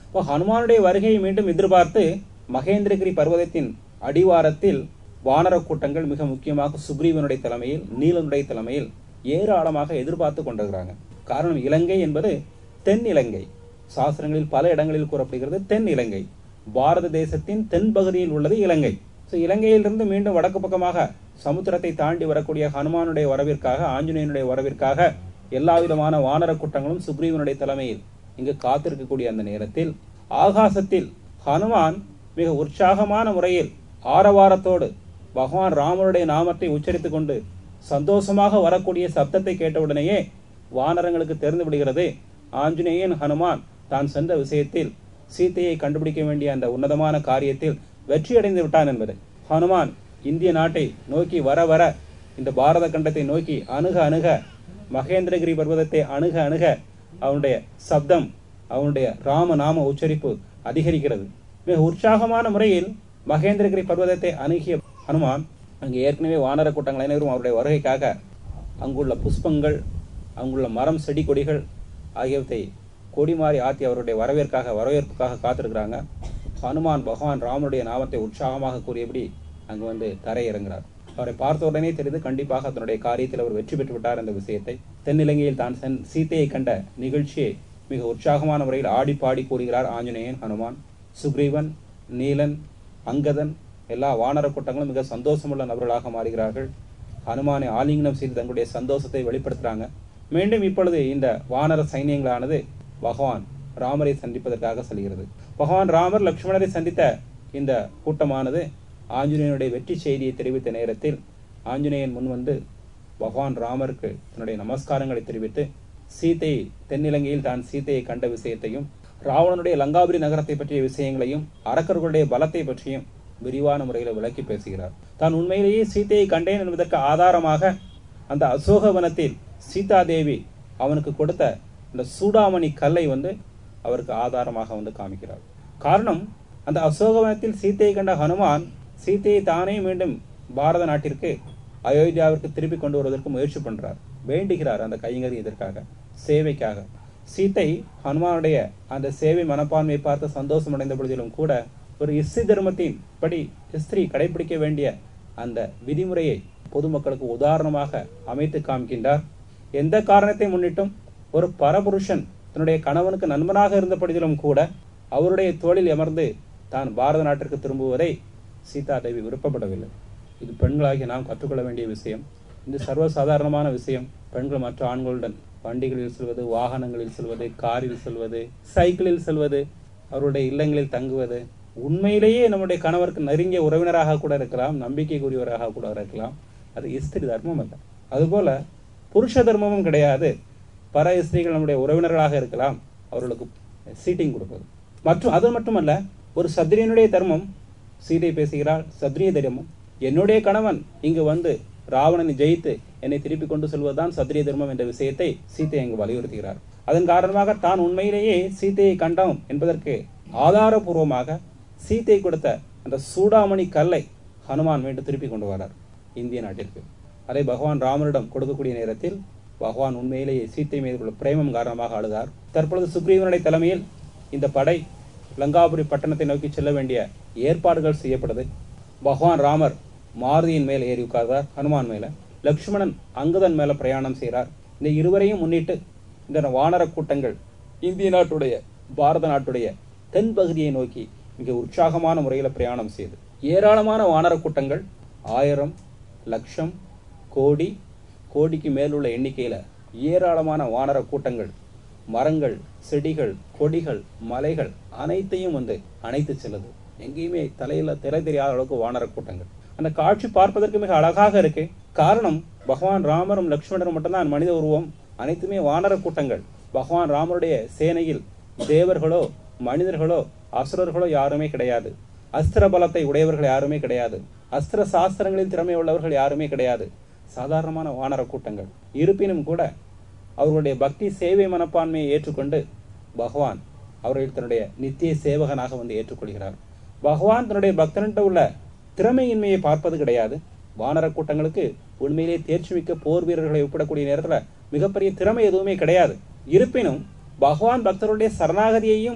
இப்போ ஹனுமானுடைய வருகையை மீண்டும் எதிர்பார்த்து மகேந்திரகிரி பர்வதத்தின் அடிவாரத்தில் வானர கூட்டங்கள் மிக முக்கியமாக சுக்ரீவனுடைய தலைமையில் நீலனுடைய தலைமையில் ஏராளமாக எதிர்பார்த்து கொண்டிருக்கிறாங்க காரணம் இலங்கை என்பது தென் இலங்கை சாஸ்திரங்களில் பல இடங்களில் கூறப்படுகிறது தென் இலங்கை பாரத தேசத்தின் தென் பகுதியில் உள்ளது இலங்கை ஸோ இலங்கையிலிருந்து மீண்டும் வடக்கு பக்கமாக சமுத்திரத்தை தாண்டி வரக்கூடிய ஹனுமானுடைய வரவிற்காக ஆஞ்சநேயனுடைய வரவிற்காக எல்லா விதமான வானர கூட்டங்களும் சுக்ரீவனுடைய தலைமையில் இங்கு காத்திருக்கக்கூடிய அந்த நேரத்தில் ஆகாசத்தில் ஹனுமான் மிக உற்சாகமான முறையில் ஆரவாரத்தோடு பகவான் ராமனுடைய நாமத்தை உச்சரித்துக் கொண்டு சந்தோஷமாக வரக்கூடிய சப்தத்தை கேட்டவுடனேயே வானரங்களுக்கு தெரிந்து விடுகிறது ஆஞ்சநேயன் ஹனுமான் தான் சென்ற விஷயத்தில் சீத்தையை கண்டுபிடிக்க வேண்டிய அந்த உன்னதமான காரியத்தில் வெற்றி அடைந்து விட்டான் என்பது ஹனுமான் இந்திய நாட்டை நோக்கி வர வர இந்த பாரத கண்டத்தை நோக்கி அணுக அணுக மகேந்திரகிரி பர்வதத்தை அணுக அணுக அவனுடைய சப்தம் அவனுடைய ராம நாம உச்சரிப்பு அதிகரிக்கிறது மிக உற்சாகமான முறையில் மகேந்திரகிரி பர்வதத்தை அணுகிய ஹனுமான் அங்கு ஏற்கனவே வானர கூட்டங்கள் அனைவரும் அவருடைய வருகைக்காக அங்குள்ள புஷ்பங்கள் அங்குள்ள மரம் செடி கொடிகள் ஆகியவற்றை கொடி மாறி ஆத்தி அவருடைய வரவேற்காக வரவேற்புக்காக காத்திருக்கிறாங்க ஹனுமான் பகவான் ராமனுடைய நாமத்தை உற்சாகமாக கூறியபடி அங்கு வந்து தரையிறங்குகிறார் அவரை பார்த்த உடனே தெரிந்து கண்டிப்பாக தன்னுடைய காரியத்தில் அவர் வெற்றி பெற்று விட்டார் என்ற விஷயத்தை தென்னிலங்கையில் தான் சென் சீத்தையை கண்ட நிகழ்ச்சியை மிக உற்சாகமான முறையில் ஆடி பாடி கூறுகிறார் ஆஞ்சநேயன் ஹனுமான் சுக்ரீவன் நீலன் அங்கதன் எல்லா வானர கூட்டங்களும் மிக சந்தோஷமுள்ள நபர்களாக மாறுகிறார்கள் ஹனுமானை ஆலிங்கனம் செய்து தங்களுடைய சந்தோஷத்தை வெளிப்படுத்துறாங்க மீண்டும் இப்பொழுது இந்த வானர சைன்யங்களானது பகவான் ராமரை சந்திப்பதற்காக செல்கிறது பகவான் ராமர் லக்ஷ்மணரை சந்தித்த இந்த கூட்டமானது ஆஞ்சநேயனுடைய வெற்றி செய்தியை தெரிவித்த நேரத்தில் ஆஞ்சநேயன் முன் வந்து பகவான் ராமருக்கு தன்னுடைய நமஸ்காரங்களை தெரிவித்து சீத்தை தென்னிலங்கையில் தான் சீத்தையை கண்ட விஷயத்தையும் ராவணனுடைய லங்காபுரி நகரத்தை பற்றிய விஷயங்களையும் அரக்கர்களுடைய பலத்தை பற்றியும் விரிவான முறையில் விளக்கி பேசுகிறார் தான் உண்மையிலேயே சீத்தையை கண்டேன் என்பதற்கு ஆதாரமாக அந்த அசோகவனத்தில் சீதா தேவி அவனுக்கு கொடுத்த அந்த சூடாமணி கல்லை வந்து அவருக்கு ஆதாரமாக வந்து காமிக்கிறார் காரணம் அந்த அசோகவனத்தில் சீத்தையை கண்ட ஹனுமான் சீத்தையை தானே மீண்டும் பாரத நாட்டிற்கு அயோத்தியாவிற்கு திருப்பி கொண்டு வருவதற்கு முயற்சி பண்றார் வேண்டுகிறார் அந்த கைங்கறி இதற்காக சேவைக்காக சீத்தை ஹனுமானுடைய அந்த சேவை மனப்பான்மையை பார்த்து சந்தோஷம் அடைந்த பொழுதிலும் கூட ஒரு இஸ்தி தர்மத்தின் படி ஸ்திரீ கடைபிடிக்க வேண்டிய அந்த விதிமுறையை பொதுமக்களுக்கு உதாரணமாக அமைத்து காமிக்கின்றார் எந்த காரணத்தை முன்னிட்டும் ஒரு பரபுருஷன் தன்னுடைய கணவனுக்கு நண்பனாக இருந்த பொழுதிலும் கூட அவருடைய தோளில் அமர்ந்து தான் பாரத நாட்டிற்கு திரும்புவதை சீதா தேவி விருப்பப்படவில்லை இது பெண்களாகிய நாம் கற்றுக்கொள்ள வேண்டிய விஷயம் இது சர்வசாதாரணமான விஷயம் பெண்கள் மற்ற ஆண்களுடன் வண்டிகளில் செல்வது வாகனங்களில் செல்வது காரில் செல்வது சைக்கிளில் செல்வது அவருடைய இல்லங்களில் தங்குவது உண்மையிலேயே நம்முடைய கணவருக்கு நெருங்கிய உறவினராக கூட இருக்கலாம் நம்பிக்கைக்குரியவராக கூட இருக்கலாம் அது இஸ்திரி தர்மம் அல்ல அதுபோல புருஷ தர்மமும் கிடையாது பர ஸ்திரீகள் நம்முடைய உறவினர்களாக இருக்கலாம் அவர்களுக்கு சீட்டிங் கொடுப்பது மற்றும் அது மட்டுமல்ல ஒரு சத்திரியனுடைய தர்மம் சீதை பேசுகிறாள் சத்திரிய தர்மம் என்னுடைய கணவன் இங்கு வந்து ராவணனை ஜெயித்து என்னை திருப்பி கொண்டு செல்வதுதான் சத்திரிய தர்மம் என்ற விஷயத்தை சீத்தை அங்கு வலியுறுத்துகிறார் அதன் காரணமாக தான் உண்மையிலேயே சீத்தையை கண்டோம் என்பதற்கு ஆதாரபூர்வமாக சீத்தை கொடுத்த அந்த சூடாமணி கல்லை ஹனுமான் மீண்டும் திருப்பி கொண்டு வரார் இந்திய நாட்டிற்கு அதை பகவான் ராமனிடம் கொடுக்கக்கூடிய நேரத்தில் பகவான் உண்மையிலேயே சீத்தை மீது உள்ள பிரேமம் காரணமாக அழுதார் தற்பொழுது சுக்ரீவனுடைய தலைமையில் இந்த படை லங்காபுரி பட்டணத்தை நோக்கி செல்ல வேண்டிய ஏற்பாடுகள் செய்யப்படுது பகவான் ராமர் மாருதியின் மேல் ஏறி உட்கார்ந்தார் ஹனுமான் மேல லக்ஷ்மணன் அங்குதன் மேல பிரயாணம் செய்கிறார் இந்த இருவரையும் முன்னிட்டு இந்த வானர கூட்டங்கள் இந்திய நாட்டுடைய பாரத நாட்டுடைய தென் பகுதியை நோக்கி மிக உற்சாகமான முறையில் பிரயாணம் செய்து ஏராளமான வானர கூட்டங்கள் ஆயிரம் லட்சம் கோடி கோடிக்கு மேலுள்ள எண்ணிக்கையில ஏராளமான வானர கூட்டங்கள் மரங்கள் செடிகள் கொடிகள் மலைகள் அனைத்தையும் வந்து அணைத்து செல்லுது எங்கேயுமே தலையில திரை தெரியாத அளவுக்கு வானர கூட்டங்கள் அந்த காட்சி பார்ப்பதற்கு மிக அழகாக இருக்கு காரணம் பகவான் ராமரும் லக்ஷ்மணரும் மட்டும்தான் மனித உருவம் அனைத்துமே வானர கூட்டங்கள் பகவான் ராமருடைய சேனையில் தேவர்களோ மனிதர்களோ அசுரர்களோ யாருமே கிடையாது அஸ்திர பலத்தை உடையவர்கள் யாருமே கிடையாது அஸ்திர சாஸ்திரங்களில் திறமை உள்ளவர்கள் யாருமே கிடையாது சாதாரணமான வானர கூட்டங்கள் இருப்பினும் கூட அவர்களுடைய பக்தி சேவை மனப்பான்மையை ஏற்றுக்கொண்டு பகவான் அவர்கள் தன்னுடைய நித்திய சேவகனாக வந்து ஏற்றுக்கொள்கிறார் பகவான் தன்னுடைய பக்தன்கிட்ட உள்ள திறமையின்மையை பார்ப்பது கிடையாது வானர கூட்டங்களுக்கு உண்மையிலே தேர்ச்சி மிக்க போர் வீரர்களை ஒப்பிடக்கூடிய நேரத்தில் மிகப்பெரிய திறமை எதுவுமே கிடையாது இருப்பினும் பகவான் பக்தருடைய சரணாகதியையும்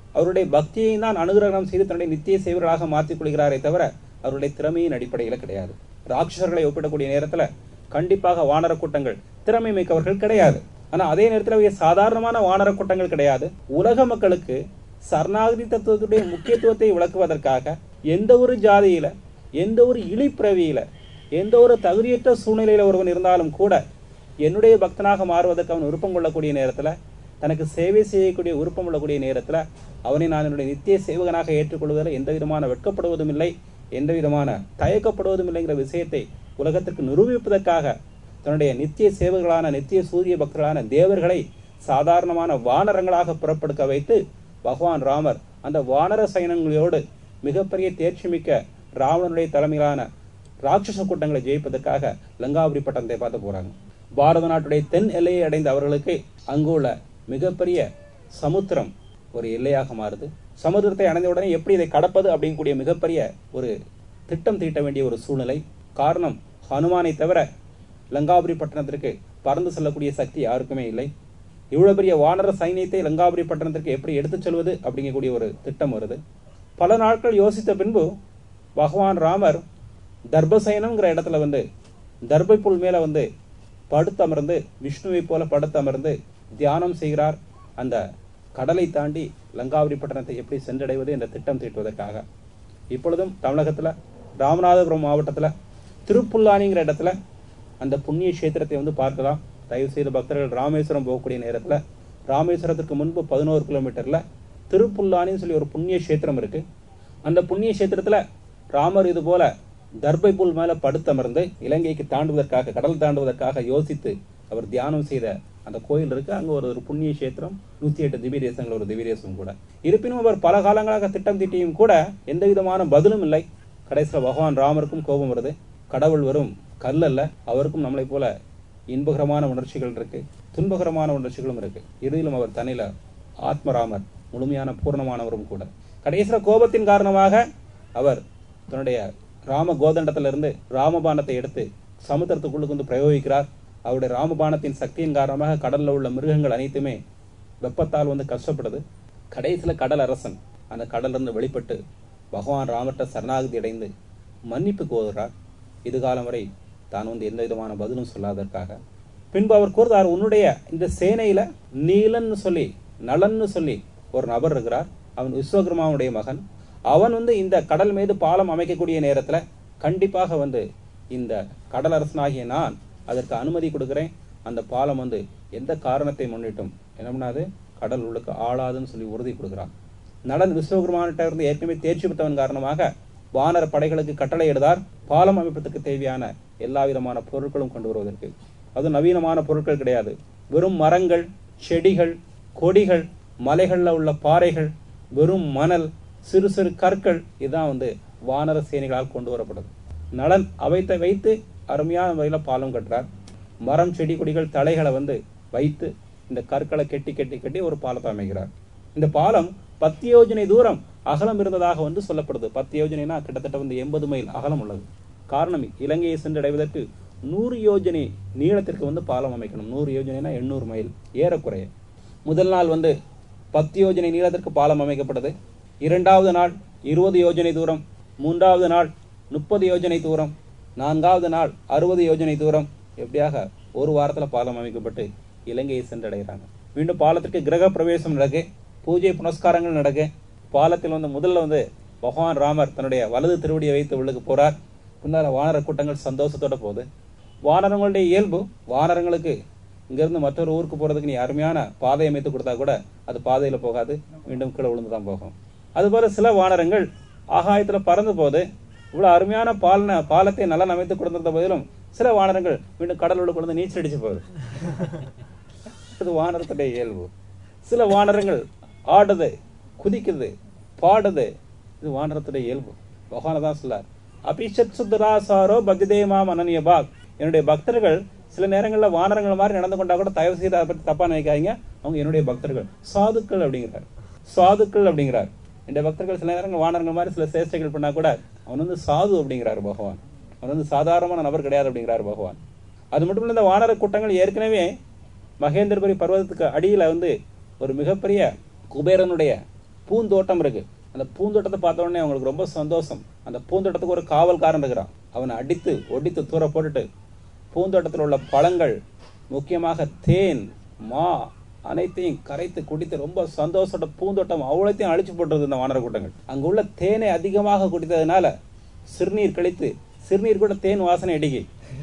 அவருடைய பக்தியை தான் அனுகிரகம் செய்து தன்னுடைய நித்திய சேவர்களாக மாற்றிக் கொள்கிறாரே தவிர அவருடைய திறமையின் அடிப்படையில் கிடையாது ராட்சசர்களை ஒப்பிடக்கூடிய நேரத்துல கண்டிப்பாக வானர கூட்டங்கள் திறமை மிக்கவர்கள் கிடையாது ஆனா அதே நேரத்தில் அவை சாதாரணமான வானர கூட்டங்கள் கிடையாது உலக மக்களுக்கு சரணாகதி தத்துவத்துடைய முக்கியத்துவத்தை விளக்குவதற்காக எந்த ஒரு ஜாதியில எந்த ஒரு இழிப்பிறவியில எந்த ஒரு தகுதியற்ற சூழ்நிலையில ஒருவன் இருந்தாலும் கூட என்னுடைய பக்தனாக மாறுவதற்கு அவன் விருப்பம் கொள்ளக்கூடிய நேரத்துல தனக்கு சேவை செய்யக்கூடிய விருப்பம் கொள்ளக்கூடிய நேரத்துல அவனை நான் என்னுடைய நித்திய சேவகனாக ஏற்றுக்கொள்வதில் எந்த விதமான வெட்கப்படுவதும் இல்லை எந்த விதமான தயக்கப்படுவதும் இல்லைங்கிற விஷயத்தை உலகத்திற்கு நிரூபிப்பதற்காக தன்னுடைய நித்திய சேவகர்களான நித்திய சூரிய பக்தர்களான தேவர்களை சாதாரணமான வானரங்களாக புறப்படுக்க வைத்து பகவான் ராமர் அந்த வானர சைனங்களோடு மிகப்பெரிய தேர்ச்சி மிக்க ராவணனுடைய தலைமையிலான ராட்சச கூட்டங்களை ஜெயிப்பதற்காக லங்காபுரி பட்டணத்தை பார்த்து போறாங்க பாரத நாட்டுடைய தென் எல்லையை அடைந்த அவர்களுக்கு அங்குள்ள மிகப்பெரிய சமுத்திரம் ஒரு எல்லையாக மாறுது சமுத்திரத்தை அடைந்த உடனே எப்படி இதை கடப்பது அப்படிங்கக்கூடிய மிகப்பெரிய ஒரு திட்டம் தீட்ட வேண்டிய ஒரு சூழ்நிலை காரணம் ஹனுமானை தவிர லங்காபுரி பட்டணத்திற்கு பறந்து செல்லக்கூடிய சக்தி யாருக்குமே இல்லை இவ்வளவு பெரிய வானர சைனியத்தை லங்காபுரி பட்டணத்திற்கு எப்படி எடுத்துச் செல்வது அப்படிங்கக்கூடிய ஒரு திட்டம் வருது பல நாட்கள் யோசித்த பின்பு பகவான் ராமர் தர்பசயனம்ங்கிற இடத்துல வந்து தர்பை புல் மேல வந்து படுத்தமர்ந்து விஷ்ணுவை போல படுத்தமர்ந்து தியானம் செய்கிறார் அந்த கடலை தாண்டி லங்காபுரி பட்டணத்தை எப்படி சென்றடைவது என்ற திட்டம் தீட்டுவதற்காக இப்பொழுதும் தமிழகத்துல ராமநாதபுரம் மாவட்டத்துல திருப்புல்லானிங்கிற இடத்துல அந்த புண்ணிய கஷேத்திரத்தை வந்து பார்க்கலாம் தயவு செய்து பக்தர்கள் ராமேஸ்வரம் போகக்கூடிய நேரத்துல ராமேஸ்வரத்துக்கு முன்பு பதினோரு கிலோமீட்டர்ல திருப்புல்லானின்னு சொல்லி ஒரு புண்ணிய கஷேத்திரம் இருக்கு அந்த புண்ணிய கஷேத்திரத்துல ராமர் இது போல தர்பை புல் மேல படுத்தமர்ந்து இலங்கைக்கு தாண்டுவதற்காக கடல் தாண்டுவதற்காக யோசித்து அவர் தியானம் செய்த அந்த கோயில் இருக்கு அங்க ஒரு ஒரு புண்ணிய கஷேத்திரம் நூத்தி எட்டு திவ்ய தேசங்கள் ஒரு திவ்ய தேசம் கூட இருப்பினும் அவர் பல காலங்களாக திட்டம் தீட்டியும் கூட எந்த விதமான பதிலும் இல்லை கடைசியில் பகவான் ராமருக்கும் கோபம் வருது கடவுள் வெறும் கல் அல்ல அவருக்கும் நம்மளை போல இன்பகரமான உணர்ச்சிகள் இருக்கு துன்பகரமான உணர்ச்சிகளும் இருக்கு இறுதியிலும் அவர் தன்னில ஆத்மராமர் முழுமையான பூர்ணமானவரும் கூட கடைசியில் கோபத்தின் காரணமாக அவர் தன்னுடைய ராம கோதண்டத்திலிருந்து ராமபானத்தை எடுத்து சமுத்திரத்துக்குள்ளுக்கு வந்து பிரயோகிக்கிறார் அவருடைய ராமபானத்தின் சக்தியின் காரணமாக கடல்ல உள்ள மிருகங்கள் அனைத்துமே வெப்பத்தால் வந்து கஷ்டப்படுது கடைசியில கடல் அரசன் அந்த கடல்ல இருந்து வெளிப்பட்டு பகவான் ராமர்கிட்ட சரணாகதி அடைந்து மன்னிப்பு கோருகிறார் இதுகாலம் வரை தான் வந்து எந்த விதமான பதிலும் சொல்லாததற்காக பின்பு அவர் கூறுறார் உன்னுடைய இந்த சேனையில நீலன்னு சொல்லி நலன்னு சொல்லி ஒரு நபர் இருக்கிறார் அவன் விஸ்வகர்மாவுடைய மகன் அவன் வந்து இந்த கடல் மீது பாலம் அமைக்கக்கூடிய நேரத்துல கண்டிப்பாக வந்து இந்த கடலரசனாகிய நான் அதற்கு அனுமதி கொடுக்கிறேன் அந்த பாலம் வந்து எந்த காரணத்தை முன்னிட்டும் என்ன பண்ணாது கடல் உள்ளுக்கு ஆளாதுன்னு சொல்லி உறுதி கொடுக்கிறான் நலன் விஸ்வகுருமான்கிட்ட இருந்து ஏற்கனவே தேர்ச்சி பெற்றவன் காரணமாக வானர படைகளுக்கு கட்டளை இடுதார் பாலம் அமைப்பதற்கு தேவையான எல்லா விதமான பொருட்களும் கொண்டு வருவதற்கு அது நவீனமான பொருட்கள் கிடையாது வெறும் மரங்கள் செடிகள் கொடிகள் மலைகள்ல உள்ள பாறைகள் வெறும் மணல் சிறு சிறு கற்கள் இதுதான் வந்து வானர சேனைகளால் கொண்டு வரப்படுது நலன் அவைத்தை வைத்து அருமையான முறையில் பாலம் கட்டுறார் மரம் செடி கொடிகள் தலைகளை வந்து வைத்து இந்த கற்களை கெட்டி கெட்டி கட்டி ஒரு பாலத்தை அமைக்கிறார் இந்த பாலம் பத்து யோஜனை தூரம் அகலம் இருந்ததாக வந்து சொல்லப்படுது பத்து யோஜனைனா கிட்டத்தட்ட வந்து எண்பது மைல் அகலம் உள்ளது காரணம் இலங்கையை சென்றடைவதற்கு நூறு யோஜனை நீளத்திற்கு வந்து பாலம் அமைக்கணும் நூறு யோஜனைனா எண்ணூறு மைல் ஏறக்குறைய முதல் நாள் வந்து பத்து யோஜனை நீளத்திற்கு பாலம் அமைக்கப்பட்டது இரண்டாவது நாள் இருபது யோஜனை தூரம் மூன்றாவது நாள் முப்பது யோஜனை தூரம் நான்காவது நாள் அறுபது யோஜனை தூரம் எப்படியாக ஒரு வாரத்துல பாலம் அமைக்கப்பட்டு இலங்கையை சென்றடைகிறாங்க மீண்டும் பாலத்திற்கு கிரக பிரவேசம் நடக்கு பூஜை புனஸ்காரங்கள் நடக்கு பாலத்தில் வந்து முதல்ல வந்து பகவான் ராமர் தன்னுடைய வலது திருவடியை வைத்து உள்ளுக்கு போறார் பின்னால வானர கூட்டங்கள் சந்தோஷத்தோட போகுது வானரங்களுடைய இயல்பு வானரங்களுக்கு இங்கிருந்து மற்றொரு ஊருக்கு போறதுக்கு நீ அருமையான பாதை அமைத்து கொடுத்தா கூட அது பாதையில போகாது மீண்டும் கீழே விழுந்து தான் போகும் அதுபோல சில வானரங்கள் ஆகாயத்துல பறந்து போகுது இவ்வளவு அருமையான பாலன பாலத்தை நல்லா அமைத்து கொடுத்திருந்த போதிலும் சில வானரங்கள் மீண்டும் கடல் உள்ள கொண்டு வந்து நீச்சல் அடிச்சு போகுது இது வானரத்துடைய இயல்பு சில வானரங்கள் ஆடுது குதிக்குது பாடுது இது வானரத்துடைய இயல்பு பகவான தான் சொல்லார் அபிஷத் சுத்தராசாரோ பக்தேமா அனன்யபாக் என்னுடைய பக்தர்கள் சில நேரங்களில் வானரங்கள் மாதிரி நடந்து கொண்டா கூட தயவு செய்து அதை பற்றி தப்பா நினைக்காதீங்க அவங்க என்னுடைய பக்தர்கள் சாதுக்கள் அப்படிங்கிறார் சாதுக்கள் அப்படிங்கிறார் இந்த பக்தர்கள் சில நேரங்கள் வானரங்கள் மாதிரி சில சேஷ்டைகள் பண்ணா கூட அவன் வந்து சாது அப்படிங்கிறார் பகவான் அவன் வந்து சாதாரணமான நபர் கிடையாது அப்படிங்கிறார் பகவான் அது மட்டும் இல்ல இந்த வானர கூட்டங்கள் ஏற்கனவே மகேந்திரபுரி பர்வதத்துக்கு அடியில வந்து ஒரு மிகப்பெரிய குபேரனுடைய பூந்தோட்டம் இருக்கு அந்த பூந்தோட்டத்தை பார்த்த உடனே அவங்களுக்கு ரொம்ப சந்தோஷம் அந்த பூந்தோட்டத்துக்கு ஒரு காவல்காரன் இருக்கிறான் அவனை அடித்து ஒடித்து தூர போட்டுட்டு பூந்தோட்டத்தில் உள்ள பழங்கள் முக்கியமாக தேன் மா அனைத்தையும் கரைத்து குடித்து ரொம்ப சந்தோஷத்தோட பூந்தோட்டம் அவ்வளோத்தையும் அழிச்சு போட்டுருது இந்த வானர கூட்டங்கள் அங்க உள்ள தேனை அதிகமாக குடித்ததுனால சிறுநீர் கழித்து சிறுநீர் கூட தேன் வாசனை அடிக்கி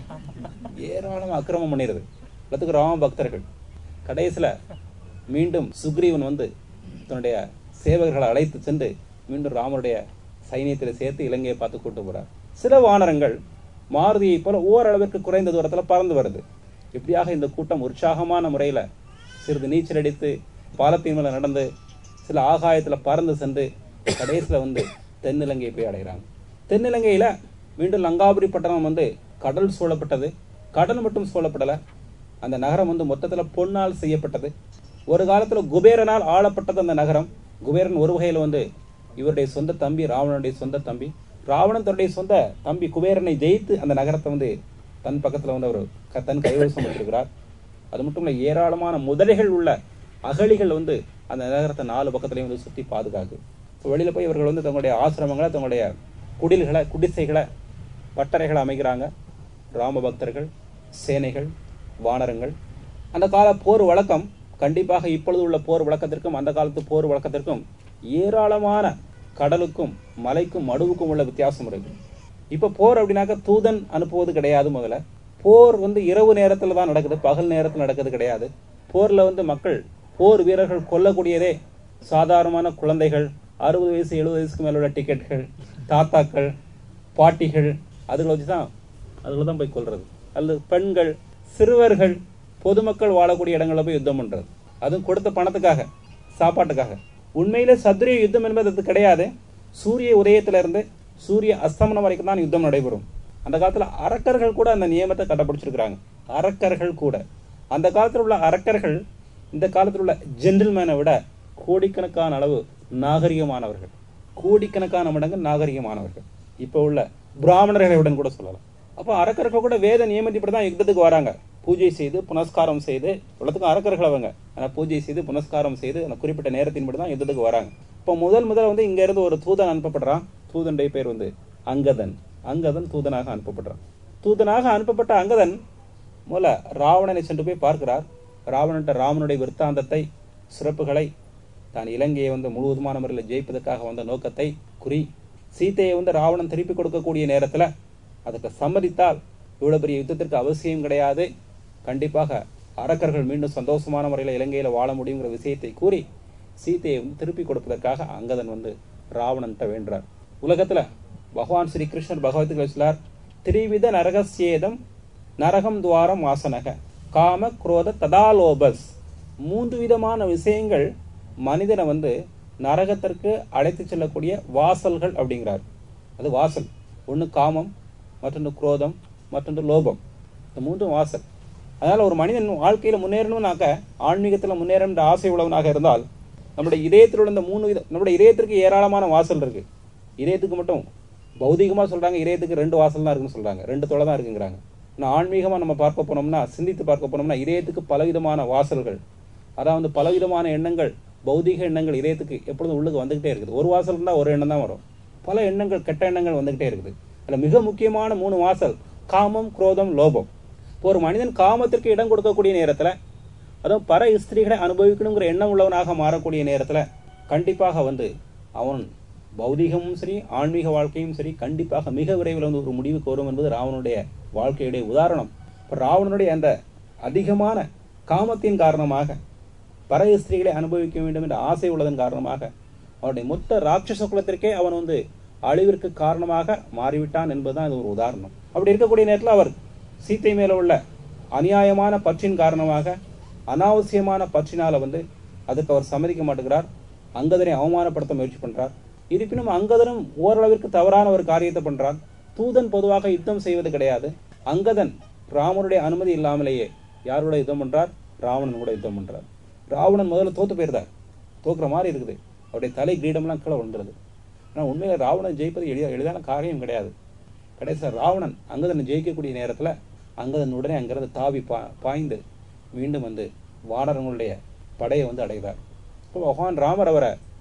ஏராளம் அக்கிரமம் பண்ணிடுது எல்லாத்துக்கும் ராம பக்தர்கள் கடைசியில் மீண்டும் சுக்ரீவன் வந்து தன்னுடைய சேவகர்களை அழைத்து சென்று மீண்டும் ராமருடைய சைனியத்தில் சேர்த்து இலங்கையை பார்த்து கூட்டு போறார் சில வானரங்கள் மாருதியை போல ஓரளவிற்கு குறைந்த தூரத்தில் பறந்து வருது இப்படியாக இந்த கூட்டம் உற்சாகமான முறையில் சிறிது நீச்சல் அடித்து பாலத்தின் மேலே நடந்து சில ஆகாயத்தில் பறந்து சென்று கடைசியில் வந்து தென்னிலங்கையை போய் அடைகிறாங்க தென்னிலங்கையில் மீண்டும் லங்காபுரி பட்டணம் வந்து கடல் சூழப்பட்டது கடல் மட்டும் சூழப்படலை அந்த நகரம் வந்து மொத்தத்தில் பொன்னால் செய்யப்பட்டது ஒரு காலத்தில் குபேரனால் ஆளப்பட்டது அந்த நகரம் குபேரன் ஒரு வகையில் வந்து இவருடைய சொந்த தம்பி ராவணனுடைய சொந்த தம்பி ராவணன் தன்னுடைய சொந்த தம்பி குபேரனை ஜெயித்து அந்த நகரத்தை வந்து தன் பக்கத்தில் வந்து அவர் க- தன் கைவசம் வச்சிருக்கிறார் அது மட்டும் இல்லை ஏராளமான முதலைகள் உள்ள அகழிகள் வந்து அந்த நகரத்தை நாலு பக்கத்துலையும் வந்து சுற்றி பாதுகாக்கு வெளியில போய் இவர்கள் வந்து தங்களுடைய ஆசிரமங்களை தங்களுடைய குடில்களை குடிசைகளை பட்டறைகளை அமைக்கிறாங்க ராம பக்தர்கள் சேனைகள் வானரங்கள் அந்த கால போர் வழக்கம் கண்டிப்பாக இப்பொழுது உள்ள போர் வழக்கத்திற்கும் அந்த காலத்து போர் வழக்கத்திற்கும் ஏராளமான கடலுக்கும் மலைக்கும் மடுவுக்கும் உள்ள வித்தியாசம் இருக்கு இப்ப போர் அப்படின்னாக்க தூதன் அனுப்புவது கிடையாது முதல்ல போர் வந்து இரவு நேரத்துல தான் நடக்குது பகல் நேரத்தில் நடக்குது கிடையாது போர்ல வந்து மக்கள் போர் வீரர்கள் கொல்லக்கூடியதே சாதாரணமான குழந்தைகள் அறுபது வயசு எழுபது வயசுக்கு மேல உள்ள டிக்கெட்கள் தாத்தாக்கள் பாட்டிகள் அதுகளை வச்சு தான் அதில் தான் போய் கொல்றது அல்லது பெண்கள் சிறுவர்கள் பொதுமக்கள் வாழக்கூடிய இடங்களில் போய் யுத்தம் பண்றது அதுவும் கொடுத்த பணத்துக்காக சாப்பாட்டுக்காக உண்மையில சதுரிய யுத்தம் என்பது அது கிடையாது சூரிய உதயத்துல இருந்து சூரிய அஸ்தமனம் வரைக்கும் தான் யுத்தம் நடைபெறும் அந்த காலத்துல அரக்கர்கள் கூட அந்த நியமத்தை கடைபிடிச்சிருக்கிறாங்க அரக்கர்கள் கூட அந்த காலத்துல உள்ள அரக்கர்கள் இந்த காலத்துல உள்ள ஜென்டில்மேனை விட கோடிக்கணக்கான அளவு நாகரிகமானவர்கள் கோடிக்கணக்கான மடங்கு நாகரிகமானவர்கள் இப்போ உள்ள பிராமணர்களை விட கூட சொல்லலாம் அப்போ அரக்கர்கள் கூட வேத நியமத்திப்படி தான் யுத்தத்துக்கு வராங்க பூஜை செய்து புனஸ்காரம் செய்து இவ்வளோத்துக்கும் அரக்கர்கள் அவங்க ஆனால் பூஜை செய்து புனஸ்காரம் செய்து அந்த குறிப்பிட்ட நேரத்தின்படி தான் யுத்தத்துக்கு வராங்க இப்போ முதல் முதல் வந்து இங்க இருந்து ஒரு தூதன் அனுப்பப்படுறான் தூதனுடைய பேர் வந்து அங்கதன் அங்கதன் தூதனாக அனுப்பப்படுறான் தூதனாக அனுப்பப்பட்ட அங்கதன் மூல ராவணனை சென்று போய் பார்க்கிறார் ராவணன்ட்ட ராமனுடைய விற்த்தாந்தத்தை சிறப்புகளை தான் இலங்கையை வந்து முழுவதுமான முறையில் ஜெயிப்பதற்காக வந்த நோக்கத்தை குறி சீதையை வந்து ராவணன் திருப்பி கொடுக்கக்கூடிய நேரத்தில் அதுக்கு சம்மதித்தால் இவ்வளவு பெரிய யுத்தத்திற்கு அவசியம் கிடையாது கண்டிப்பாக அரக்கர்கள் மீண்டும் சந்தோஷமான முறையில் இலங்கையில வாழ முடியுங்கிற விஷயத்தை கூறி சீதையை வந்து திருப்பி கொடுப்பதற்காக அங்கதன் வந்து ராவணன்ட்ட வேண்டுறார் உலகத்துல பகவான் ஸ்ரீ கிருஷ்ணர் பகவத்கீதை சொல்லார் திரிவித நரகசேதம் நரகம் துவாரம் வாசனக காம குரோத ததாலோபஸ் மூன்று விதமான விஷயங்கள் மனிதனை வந்து நரகத்திற்கு அழைத்து செல்லக்கூடிய வாசல்கள் அப்படிங்கிறார் அது வாசல் ஒன்று காமம் மற்றொன்று குரோதம் மற்றொன்று லோபம் இந்த மூன்றும் வாசல் அதனால ஒரு மனிதன் வாழ்க்கையில முன்னேறணும்னாக்க ஆன்மீகத்துல முன்னேறணுன்ற ஆசை உள்ளவனாக இருந்தால் நம்முடைய இதயத்தில் உள்ள இந்த மூணு வித நம்முடைய இதயத்திற்கு ஏராளமான வாசல் இருக்கு இதயத்துக்கு மட்டும் பௌதிகமா சொல்றாங்க இதயத்துக்கு ரெண்டு வாசல் தான் இருக்குன்னு சொல்றாங்க ரெண்டு தொலை தான் இருக்குங்கிறாங்க ஆனால் ஆன்மீகமா நம்ம பார்க்க போனோம்னா சிந்தித்து பார்க்க போனோம்னா இதயத்துக்கு பலவிதமான வாசல்கள் அதாவது பலவிதமான எண்ணங்கள் பௌதிக எண்ணங்கள் இதயத்துக்கு எப்பொழுதும் உள்ளுக்கு வந்துகிட்டே இருக்குது ஒரு வாசல் இருந்தால் ஒரு எண்ணம் தான் வரும் பல எண்ணங்கள் கெட்ட எண்ணங்கள் வந்துகிட்டே இருக்குது அதில் மிக முக்கியமான மூணு வாசல் காமம் குரோதம் லோபம் இப்போ ஒரு மனிதன் காமத்திற்கு இடம் கொடுக்கக்கூடிய நேரத்தில் அதுவும் பர ஸ்திரீகளை அனுபவிக்கணுங்கிற எண்ணம் உள்ளவனாக மாறக்கூடிய நேரத்தில் கண்டிப்பாக வந்து அவன் பௌதிகமும் சரி ஆன்மீக வாழ்க்கையும் சரி கண்டிப்பாக மிக விரைவில் வந்து ஒரு முடிவுக்கு வரும் என்பது ராவனுடைய வாழ்க்கையுடைய உதாரணம் இப்போ ராவணனுடைய அந்த அதிகமான காமத்தின் காரணமாக பர ஸ்திரீகளை அனுபவிக்க வேண்டும் என்ற ஆசை உள்ளதன் காரணமாக அவனுடைய மொத்த ராட்சச குலத்திற்கே அவன் வந்து அழிவிற்கு காரணமாக மாறிவிட்டான் என்பதுதான் இது ஒரு உதாரணம் அப்படி இருக்கக்கூடிய நேரத்தில் அவர் சீத்தை மேல உள்ள அநியாயமான பற்றின் காரணமாக அனாவசியமான பற்றினால வந்து அதுக்கு அவர் சம்மதிக்க மாட்டேங்கிறார் அங்கதனை அவமானப்படுத்த முயற்சி பண்றார் இருப்பினும் அங்கதனும் ஓரளவிற்கு தவறான ஒரு காரியத்தை பண்றான் தூதன் பொதுவாக யுத்தம் செய்வது கிடையாது அங்கதன் ராமனுடைய அனுமதி இல்லாமலேயே யாரோட யுத்தம் பண்றார் ராவணன் கூட யுத்தம் பண்றார் ராவணன் முதல்ல தோத்து போயிருந்தார் தோக்குற மாதிரி இருக்குது அவருடைய தலை கிரீடம்லாம் கீழே விழுந்துருது ஆனால் உண்மையில ராவணன் ஜெயிப்பது எளிதா எளிதான காரியம் கிடையாது கடைசியில் ராவணன் அங்கதனை ஜெயிக்கக்கூடிய நேரத்தில் அங்கதன் உடனே அங்கிருந்து தாவி பா பாய்ந்து மீண்டும் வந்து வானரங்களுடைய படையை வந்து அடைகிறார் இப்போ பகவான் ராமர் அவரை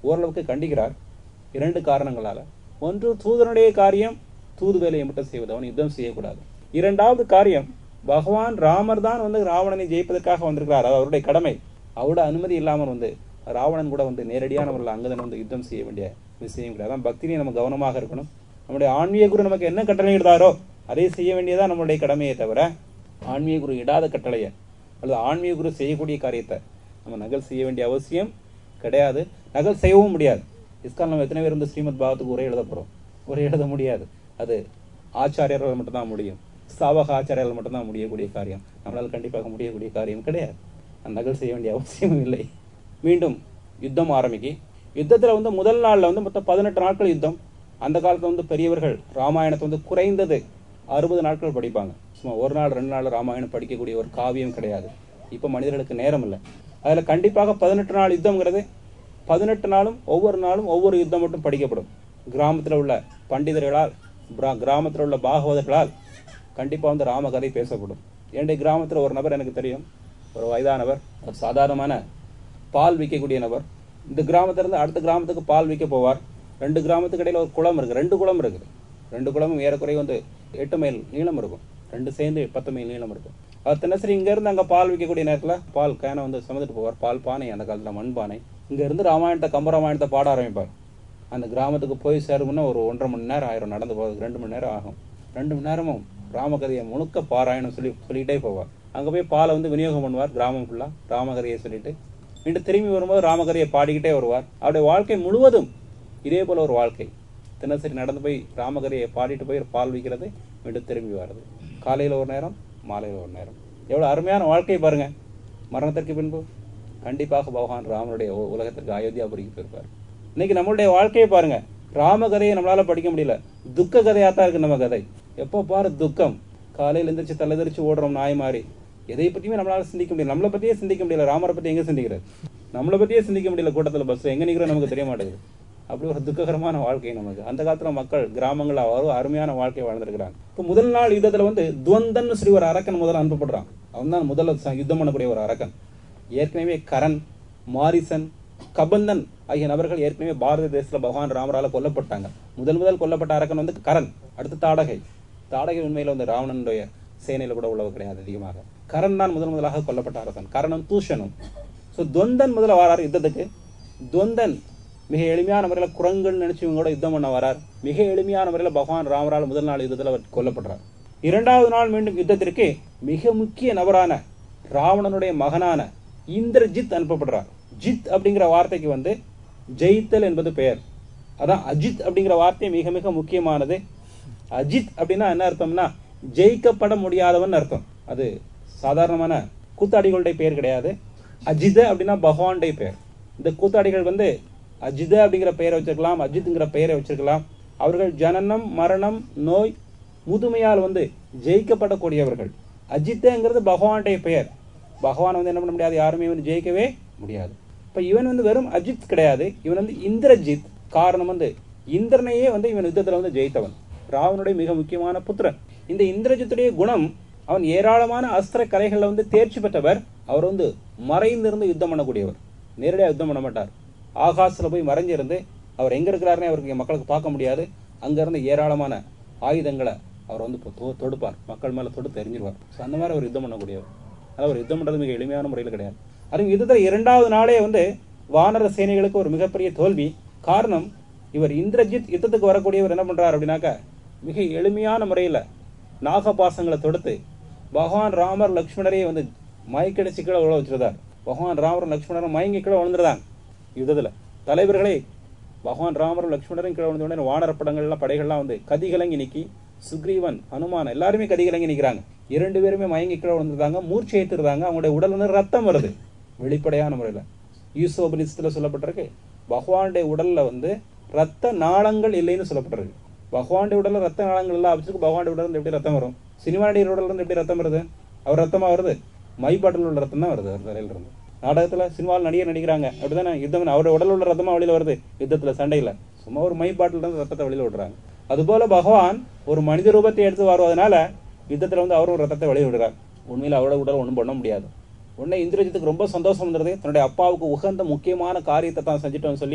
ஓரளவுக்கு கண்டிக்கிறார் இரண்டு காரணங்களால ஒன்று தூதனுடைய காரியம் தூது வேலையை மட்டும் செய்வது அவன் யுத்தம் செய்யக்கூடாது இரண்டாவது காரியம் பகவான் ராமர் தான் வந்து ராவணனை ஜெயிப்பதற்காக வந்திருக்கிறார் அது அவருடைய கடமை அவருடைய அனுமதி இல்லாமல் வந்து ராவணன் கூட வந்து நேரடியான முறையில் அங்கதன் வந்து யுத்தம் செய்ய வேண்டிய விஷயம் கிடையாது அதான் பக்தியிலே நம்ம கவனமாக இருக்கணும் நம்முடைய ஆன்மீக குரு நமக்கு என்ன கட்டளை இடுதாரோ அதை செய்ய வேண்டியதான் நம்மளுடைய கடமையே தவிர ஆன்மீக குரு இடாத கட்டளையை அல்லது ஆன்மீக குரு செய்யக்கூடிய காரியத்தை நம்ம நகல் செய்ய வேண்டிய அவசியம் கிடையாது நகல் செய்யவும் முடியாது இஸ்கான் நம்ம எத்தனை பேர் வந்து ஸ்ரீமத் பாகத்துக்கு உரை எழுத போறோம் உரை எழுத முடியாது அது ஆச்சாரியர்கள் மட்டும்தான் முடியும் ஸ்தாபக ஆச்சாரியர்கள் மட்டும்தான் முடியக்கூடிய காரியம் நம்மளால் கண்டிப்பாக முடியக்கூடிய காரியம் கிடையாது அந்த நகல் செய்ய வேண்டிய அவசியமும் இல்லை மீண்டும் யுத்தம் ஆரம்பிக்கி யுத்தத்தில் வந்து முதல் நாளில் வந்து மொத்தம் பதினெட்டு நாட்கள் யுத்தம் அந்த காலத்தில் வந்து பெரியவர்கள் ராமாயணத்தை வந்து குறைந்தது அறுபது நாட்கள் படிப்பாங்க சும்மா ஒரு நாள் ரெண்டு நாள் ராமாயணம் படிக்கக்கூடிய ஒரு காவியம் கிடையாது இப்போ மனிதர்களுக்கு நேரம் இல்லை அதில் கண்டிப்பாக பதினெட்டு நாள் யுத்தம்ங்கிறது பதினெட்டு நாளும் ஒவ்வொரு நாளும் ஒவ்வொரு யுத்தம் மட்டும் படிக்கப்படும் கிராமத்தில் உள்ள பண்டிதர்களால் பிரா- கிராமத்தில் உள்ள பாகவதர்களால் கண்டிப்பாக வந்து ராமகதை பேசப்படும் என்னுடைய கிராமத்தில் ஒரு நபர் எனக்கு தெரியும் ஒரு வயதானவர் ஒரு சாதாரணமான பால் விற்கக்கூடிய நபர் இந்த கிராமத்திலிருந்து அடுத்த கிராமத்துக்கு பால் விற்க போவார் ரெண்டு கிராமத்துக்கு இடையில ஒரு குளம் இருக்கு ரெண்டு குளம் இருக்குது ரெண்டு குளமும் ஏறக்குறைய வந்து எட்டு மைல் நீளம் இருக்கும் ரெண்டு சேர்ந்து பத்து மைல் நீளம் இருக்கும் அவர் தினசரி இங்க இருந்து அங்க பால் விற்கக்கூடிய நேரத்துல பால் கேனை வந்து சுமந்துட்டு போவார் பால் பானை அந்த காலத்துல மண் பானை இங்க இருந்து ராமாயணத்தை கம்பராமாயணத்தை பாட ஆரம்பிப்பார் அந்த கிராமத்துக்கு போய் சேருமுன்னா ஒரு ஒன்றரை மணி நேரம் ஆயிரும் நடந்து போகிறதுக்கு ரெண்டு மணி நேரம் ஆகும் ரெண்டு மணி நேரமும் ராமகதையை முழுக்க பாராயணம் சொல்லி சொல்லிட்டே போவார் அங்க போய் பாலை வந்து விநியோகம் பண்ணுவார் கிராமம் ஃபுல்லா ராமகதையை சொல்லிட்டு மீண்டும் திரும்பி வரும்போது ராமகதையை பாடிக்கிட்டே வருவார் அவருடைய வாழ்க்கை முழுவதும் இதே போல ஒரு வாழ்க்கை தினசரி நடந்து போய் ராமகதையை பாடிட்டு போய் பால் விற்கிறது மீண்டும் திரும்பி வர்றது காலையில ஒரு நேரம் மாலையில ஒரு நேரம் எவ்வளவு அருமையான வாழ்க்கை பாருங்க மரணத்திற்கு பின்பு கண்டிப்பாக பகவான் ராமனுடைய உ- உலகத்திற்கு அயோத்தியாபுரிக்கு போயிருப்பார் இன்னைக்கு நம்மளுடைய வாழ்க்கையை பாருங்க ராம கதையை நம்மளால படிக்க முடியல துக்க கதையா தான் இருக்கு நம்ம கதை எப்போ பாரு துக்கம் காலையில எந்திரிச்சு தலைதெரிச்சு ஓடுறோம் நாய் மாதிரி எதை பத்தியுமே நம்மளால சிந்திக்க முடியல நம்மளை பத்தியே சிந்திக்க முடியல ராமரை பத்தி எங்க சிந்திக்கிறது நம்மளை பத்தியே சிந்திக்க முடியல கூட்டத்துல பஸ் எங்க நிக்கிறோம் நமக்கு தெரிய மாட்டேங்குது அப்படி ஒரு துக்ககரமான வாழ்க்கை நமக்கு அந்த காலத்துல மக்கள் கிராமங்கள்ல ஒரு அருமையான வாழ்க்கை வாழ்ந்திருக்கிறாங்க இப்போ முதல் நாள் யுத்தத்துல வந்து துவந்தன் சொல்லி ஒரு அரக்கன் முதல்ல அனுப்பப்படுறான் அவன் தான் முதல்ல ச- யுத்தம் பண்ணக்கூடிய ஒரு அரக்கன் ஏற்கனவே கரண் மாரிசன் கபந்தன் ஆகிய நபர்கள் ஏற்கனவே பாரத தேசத்துல பகவான் ராமரால கொல்லப்பட்டாங்க முதல் முதல் கொல்லப்பட்ட அரக்கன் வந்து கரண் அடுத்து தாடகை தாடகை உண்மையில வந்து ராவணனுடைய சேனையில கூட உள்ளவர் கிடையாது அதிகமாக கரண் தான் முதல் முதலாக கொல்லப்பட்ட அரசன் கரணம் தூஷணும் ஸோ துவந்தன் முதல்ல வராரு யுத்தத்துக்கு துவந்தன் மிக எளிமையான முறையில் குரங்குன்னு நினைச்சு இவங்க கூட யுத்தம் பண்ண வரார் மிக எளிமையான முறையில் பகவான் ராமரால் முதல் நாள் யுத்தத்தில் அவர் கொல்லப்படுறார் இரண்டாவது நாள் மீண்டும் யுத்தத்திற்கு மிக முக்கிய நபரான ராவணனுடைய மகனான இந்திரஜித் அனுப்பப்படுறார் ஜித் அப்படிங்கிற வார்த்தைக்கு வந்து ஜெயித்தல் என்பது பெயர் அதான் அஜித் அப்படிங்கிற வார்த்தை மிக மிக முக்கியமானது அஜித் அப்படின்னா என்ன அர்த்தம்னா ஜெயிக்கப்பட முடியாதவன் அர்த்தம் அது சாதாரணமான கூத்தாடிகளுடைய பெயர் கிடையாது அஜித அப்படின்னா பகவானுடைய பெயர் இந்த கூத்தாடிகள் வந்து அஜித அப்படிங்கிற பெயரை வச்சிருக்கலாம் அஜித்ங்கிற பெயரை வச்சிருக்கலாம் அவர்கள் ஜனனம் மரணம் நோய் முதுமையால் வந்து ஜெயிக்கப்படக்கூடியவர்கள் அஜித்தங்கிறது பகவானுடைய பெயர் பகவான் வந்து என்ன பண்ண முடியாது யாருமே வந்து ஜெயிக்கவே முடியாது இப்ப இவன் வந்து வெறும் அஜித் கிடையாது இவன் வந்து இந்திரஜித் காரணம் வந்து இந்திரனையே வந்து இவன் யுத்தத்துல வந்து ஜெயித்தவன் ராவனுடைய மிக முக்கியமான புத்திரன் இந்த இந்திரஜித்துடைய குணம் அவன் ஏராளமான அஸ்திர கலைகள்ல வந்து தேர்ச்சி பெற்றவர் அவர் வந்து மறைந்திருந்து யுத்தம் பண்ணக்கூடியவர் நேரடியாக யுத்தம் பண்ண மாட்டார் ஆகாசத்துல போய் மறைஞ்சிருந்து அவர் எங்க இருக்கிறாருன்னு அவருக்கு இங்க மக்களுக்கு பார்க்க முடியாது அங்க இருந்து ஏராளமான ஆயுதங்களை அவர் வந்து இப்போ தொ- தொடுப்பார் மக்கள் மேல தொடுத்து எறிஞ்சிருவார் ஸோ அந்த மாதிரி அவர் யுத்தம் பண்ணக்கூடியவர் அதாவது அவர் யுத்தம் பண்றது மிக எளிமையான முறையில் கிடையாது அதுவும் யுத்தத்தில் இரண்டாவது நாளே வந்து வானர சேனைகளுக்கு ஒரு மிகப்பெரிய தோல்வி காரணம் இவர் இந்திரஜித் யுத்தத்துக்கு வரக்கூடியவர் என்ன பண்றார் அப்படின்னாக்கா மிக எளிமையான முறையில நாகபாசங்களை தொடுத்து பகவான் ராமர் லக்ஷ்மணரையே வந்து மயக்கடிச்சு கீழே உழ வச்சிருந்தார் பகவான் ராமர் லக்ஷ்மணரும் மயங்கி கீழே விழுந்துருந்தாங்க யுத்தத்துல தலைவர்களே பகவான் ராமரும் லக்ஷ்மணரும் கீழே விழுந்த உடனே வானர படங்கள்லாம் படைகள்லாம் வந்து கதிகலங்கி நிக்கி சுக்ரீவன் ஹனுமான் எல்லாருமே கதிகலங்கி நிக்கிறாங்க இரண்டு பேருமே மயங்கி கீழே விழுந்துருந்தாங்க மூர்ச்சி ஏத்துருந்தாங்க அவங்களுடைய உடல் வந்து ரத்தம் வருது வெளிப்படையான முறையில யூசோபனிசத்துல சொல்லப்பட்டிருக்கு பகவானுடைய உடல்ல வந்து ரத்த நாளங்கள் இல்லைன்னு சொல்லப்பட்டிருக்கு பகவானுடைய உடல்ல ரத்த நாளங்கள் எல்லாம் வச்சிருக்கு பகவானுடைய உடல்ல இருந்து எப்படி ரத்தம் வரும் சினிமா நடிகர் உடல்ல இருந்து எப்படி ரத்தம் வருது அவர் ரத்தமா வருது மை பாட்டில் உள்ள ரத்தம் தான் வருது அவர் தலையில இருந்து நாடகத்துல சினிமாவில் நடிகர் நடிக்கிறாங்க அப்படிதானே யுத்தம் அவருடைய உடல் உள்ள ரத்தமா வெளியில வருது யுத்தத்துல சண்டையில சும்மா ஒரு மை பாட்டில் இருந்து ரத்தத்தை வெளியில விடுறாங்க அதுபோல பகவான் ஒரு மனித ரூபத்தை எடுத்து வருவதனால யுத்தத்துல வந்து அவரும் ரத்தத்தை வெளியே விடுறார் உண்மையில அவரோட உடல் ஒண்ணும் பண்ண முடியாது உடனே இந்திரஜித்துக்கு ரொம்ப சந்தோஷம் இருந்தது தன்னுடைய அப்பாவுக்கு உகந்த முக்கியமான காரியத்தை தான் செஞ்சுட்டோம்னு சொல்லி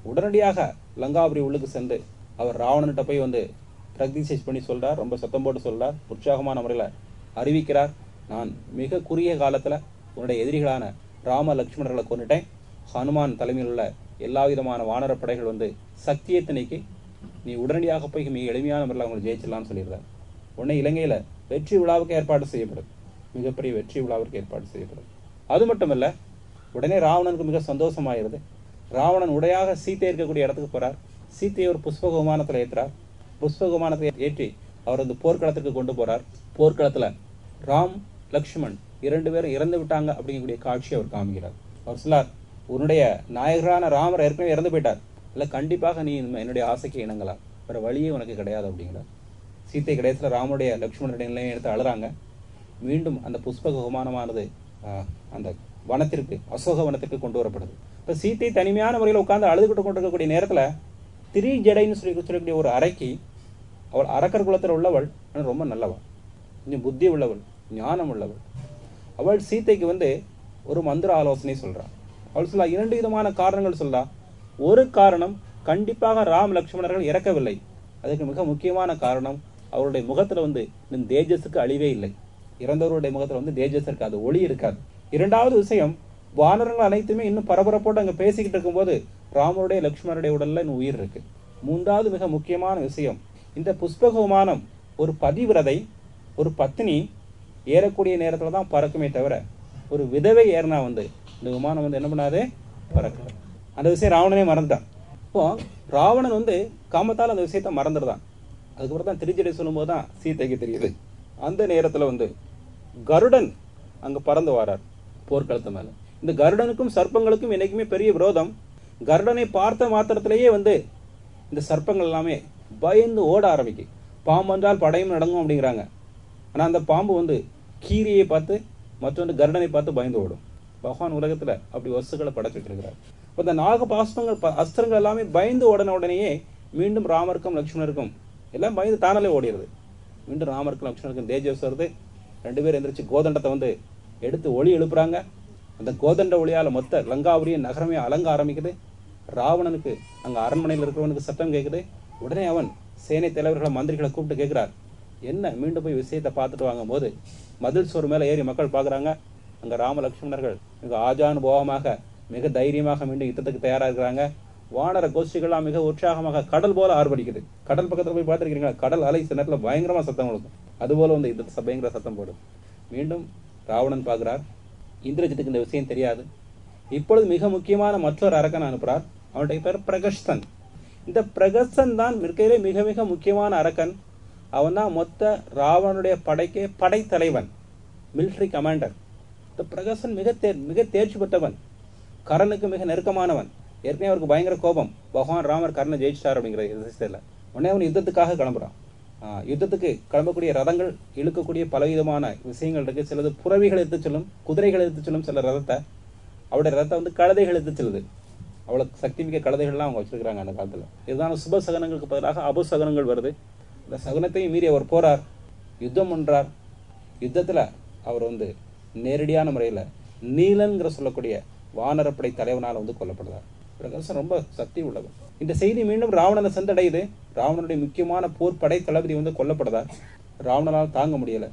உடனடியாக லங்காபுரி உள்ளுக்கு சென்று அவர் ராவணன்கிட்ட போய் வந்து பிரக்திசைஸ் பண்ணி சொல்றார் ரொம்ப சத்தம் போட்டு சொல்றார் உற்சாகமான முறையில் அறிவிக்கிறார் நான் மிக குறுகிய காலத்துல உன்னுடைய எதிரிகளான ராம லக்ஷ்மணர்களை கொண்டுட்டேன் ஹனுமான் தலைமையில் உள்ள எல்லா விதமான வானர படைகள் வந்து சக்தியை திணைக்கு நீ உடனடியாக போய் மிக எளிமையான முறையில் அவங்களை ஜெயிச்சிடலாம்னு சொல்லிடுறார் உடனே இலங்கையில வெற்றி விழாவுக்கு ஏற்பாடு செய்யப்படுது மிகப்பெரிய வெற்றி விழாவிற்கு ஏற்பாடு செய்யப்படுது அது மட்டுமல்ல உடனே ராவணனுக்கு மிக சந்தோஷமாயிருது ராவணன் உடையாக சீத்தை இருக்கக்கூடிய இடத்துக்கு போறார் சீத்தையை ஒரு புஷ்பக விமானத்துல ஏத்துறார் புஷ்பக விமானத்தை ஏற்றி அவர் வந்து போர்க்களத்திற்கு கொண்டு போறார் போர்க்களத்துல ராம் லக்ஷ்மண் இரண்டு பேரும் இறந்து விட்டாங்க அப்படிங்கக்கூடிய காட்சியை அவர் காமிக்கிறார் அவர் சொல்லார் உன்னுடைய நாயகரான ராமர் ஏற்கனவே இறந்து போயிட்டார் இல்ல கண்டிப்பாக நீ இனிமே என்னுடைய ஆசைக்கு இணங்கலாம் வேற வழியே உனக்கு கிடையாது அப்படிங்கிறார் சீத்தை கடைசியில் ராமனுடைய லக்ஷ்மணனுடைய நிலையை எடுத்து அழுறாங்க மீண்டும் அந்த புஷ்பக விமானமானது ஆஹ், அந்த வனத்திற்கு அசோக வனத்திற்கு கொண்டு வரப்படுது இப்ப சீத்தை தனிமையான முறையில் உட்கார்ந்து அழுதுகிட்டு கொண்டிருக்கக்கூடிய நேரத்துல திரி ஜடைன்னு சொல்லி சொல்லக்கூடிய ஒரு அறைக்கு அவள் அரக்கர் குலத்தில் உள்ளவள் ஆனா ரொம்ப நல்லவள் கொஞ்சம் புத்தி உள்ளவள் ஞானம் உள்ளவள் அவள் சீதைக்கு வந்து ஒரு மந்திர ஆலோசனை சொல்றாள் அவள் சொல்லா இரண்டு விதமான காரணங்கள் சொல்லா ஒரு காரணம் கண்டிப்பாக ராம் லக்ஷ்மணர்கள் இறக்கவில்லை அதுக்கு மிக முக்கியமான காரணம் அவருடைய முகத்துல வந்து இன்னும் தேஜஸுக்கு அழிவே இல்லை இறந்தவருடைய முகத்துல வந்து தேஜஸ் இருக்காது ஒளி இருக்காது இரண்டாவது விஷயம் வானரங்கள் அனைத்துமே இன்னும் பரபரப்போடு அங்க பேசிக்கிட்டு இருக்கும்போது ராமருடைய லக்ஷ்மணருடைய உடல்ல இன்னும் உயிர் இருக்கு மூன்றாவது மிக முக்கியமான விஷயம் இந்த புஷ்பக விமானம் ஒரு பதிவிரதை ஒரு பத்தினி ஏறக்கூடிய நேரத்துல தான் பறக்குமே தவிர ஒரு விதவை ஏறினா வந்து இந்த விமானம் வந்து என்ன பண்ணாது பறக்கல அந்த விஷயம் ராவணனே மறந்துட்டான் இப்போ ராவணன் வந்து காமத்தால் அந்த விஷயத்த மறந்துடுதான் அதுக்கப்புறம் தான் திருச்சடை சொல்லும்போது தான் சீதைக்கு தெரியுது அந்த நேரத்துல வந்து கருடன் அங்க பறந்து வரார் போர்க்களத்து மேல இந்த கருடனுக்கும் சர்ப்பங்களுக்கும் என்னைக்குமே பெரிய விரோதம் கருடனை பார்த்த மாத்திரத்திலேயே வந்து இந்த சர்ப்பங்கள் எல்லாமே பயந்து ஓட ஆரம்பிக்கும் பாம்பு என்றால் படையும் நடங்கும் அப்படிங்கிறாங்க ஆனா அந்த பாம்பு வந்து கீரியை பார்த்து மற்றொன்று கருடனை பார்த்து பயந்து ஓடும் பகவான் உலகத்துல அப்படி வஸ்துக்களை படைச்சிட்டு இருக்கிறார் இப்ப இந்த நாக பாஸ்பங்கள் ப- அஸ்திரங்கள் எல்லாமே பயந்து ஓடின உடனேயே மீண்டும் ராமருக்கும் லக்ஷ்மணருக்கும் எல்லாம் பயந்து தானாலே ஓடிடுது மீண்டும் ராமருக்கும் லக்ஷ்மணருக்கும் தேஜஸ் வருது ரெண்டு பேரும் எந்திரிச்சு கோதண்டத்தை வந்து எடுத்து ஒளி எழுப்புறாங்க அந்த கோதண்ட ஒளியால மொத்த லங்காபுரிய நகரமே அலங்க ஆரம்பிக்குது ராவணனுக்கு அங்க அரண்மனையில் இருக்கிறவனுக்கு சத்தம் கேட்குது உடனே அவன் சேனை தலைவர்களை மந்திரிகளை கூப்பிட்டு கேட்கிறார் என்ன மீண்டும் போய் விஷயத்தை பார்த்துட்டு வாங்கும்போது மதில் சோறு மேல ஏறி மக்கள் பார்க்கறாங்க அங்க ராம லக்ஷ்மணர்கள் மிக ஆஜானுபவமாக மிக தைரியமாக மீண்டும் யுத்தத்துக்கு தயாரா இருக்கிறாங்க வானர கோஷ்டிகள்லாம் மிக உற்சாகமாக கடல் போல ஆர்ப்பரிக்குது கடல் பக்கத்துல போய் பார்த்திருக்கீங்களா கடல் அலை சில நேரத்துல பயங்கரமா சத்தம் கொடுக்கும் அதுபோல வந்து யுத்தத்தை பயங்கர சத்தம் போடும் மீண்டும் ராவணன் பார்க்கிறார் இந்திரஜித்துக்கு இந்த விஷயம் தெரியாது இப்பொழுது மிக முக்கியமான மற்றொரு அரக்கன் அனுப்புறார் அவனுடைய பேர் பிரகஸ்தன் இந்த பிரகஸ்தன் தான் இருக்கையிலே மிக மிக முக்கியமான அரக்கன் அவன் தான் மொத்த ராவணனுடைய படைக்கே படைத்தலைவன் மிலிட்டரி கமாண்டர் இந்த பிரகசன் மிக தே மிக தேர்ச்சி பெற்றவன் கரனுக்கு மிக நெருக்கமானவன் ஏற்கனவே அவருக்கு பயங்கர கோபம் பகவான் ராமர் கர்ணை ஜெயிச்சிட்டார் அப்படிங்கிற விஷயத்துல உடனே அவன் யுத்தத்துக்காக கிளம்புறான் ஆஹ் யுத்தத்துக்கு கிளம்பக்கூடிய ரதங்கள் இழுக்கக்கூடிய பலவிதமான விஷயங்கள் இருக்கு சிலது புறவிகள் எடுத்து செல்லும் குதிரைகள் எடுத்து செல்லும் சில ரதத்தை அவருடைய ரதத்தை வந்து கழுதைகள் எடுத்து செல்லுது அவ்வளவு சக்தி மிக்க கழுதைகள்லாம் அவங்க வச்சிருக்காங்க அந்த காலத்துல இதுதான் சுப சகனங்களுக்கு பதிலாக அபசகனங்கள் வருது இந்த சகுனத்தையும் மீறி அவர் போறார் யுத்தம் பண்றார் யுத்தத்துல அவர் வந்து நேரடியான முறையில நீலன்கிற சொல்லக்கூடிய வானரப்படை தலைவனால வந்து கொல்லப்படுறார் பிரகாசம் ரொம்ப சக்தி உள்ளவர் இந்த செய்தி மீண்டும் ராவணனை சென்றடையுது ராவணனுடைய முக்கியமான போர் படை தளபதி வந்து கொல்லப்படுறார் ராவணனால் தாங்க முடியல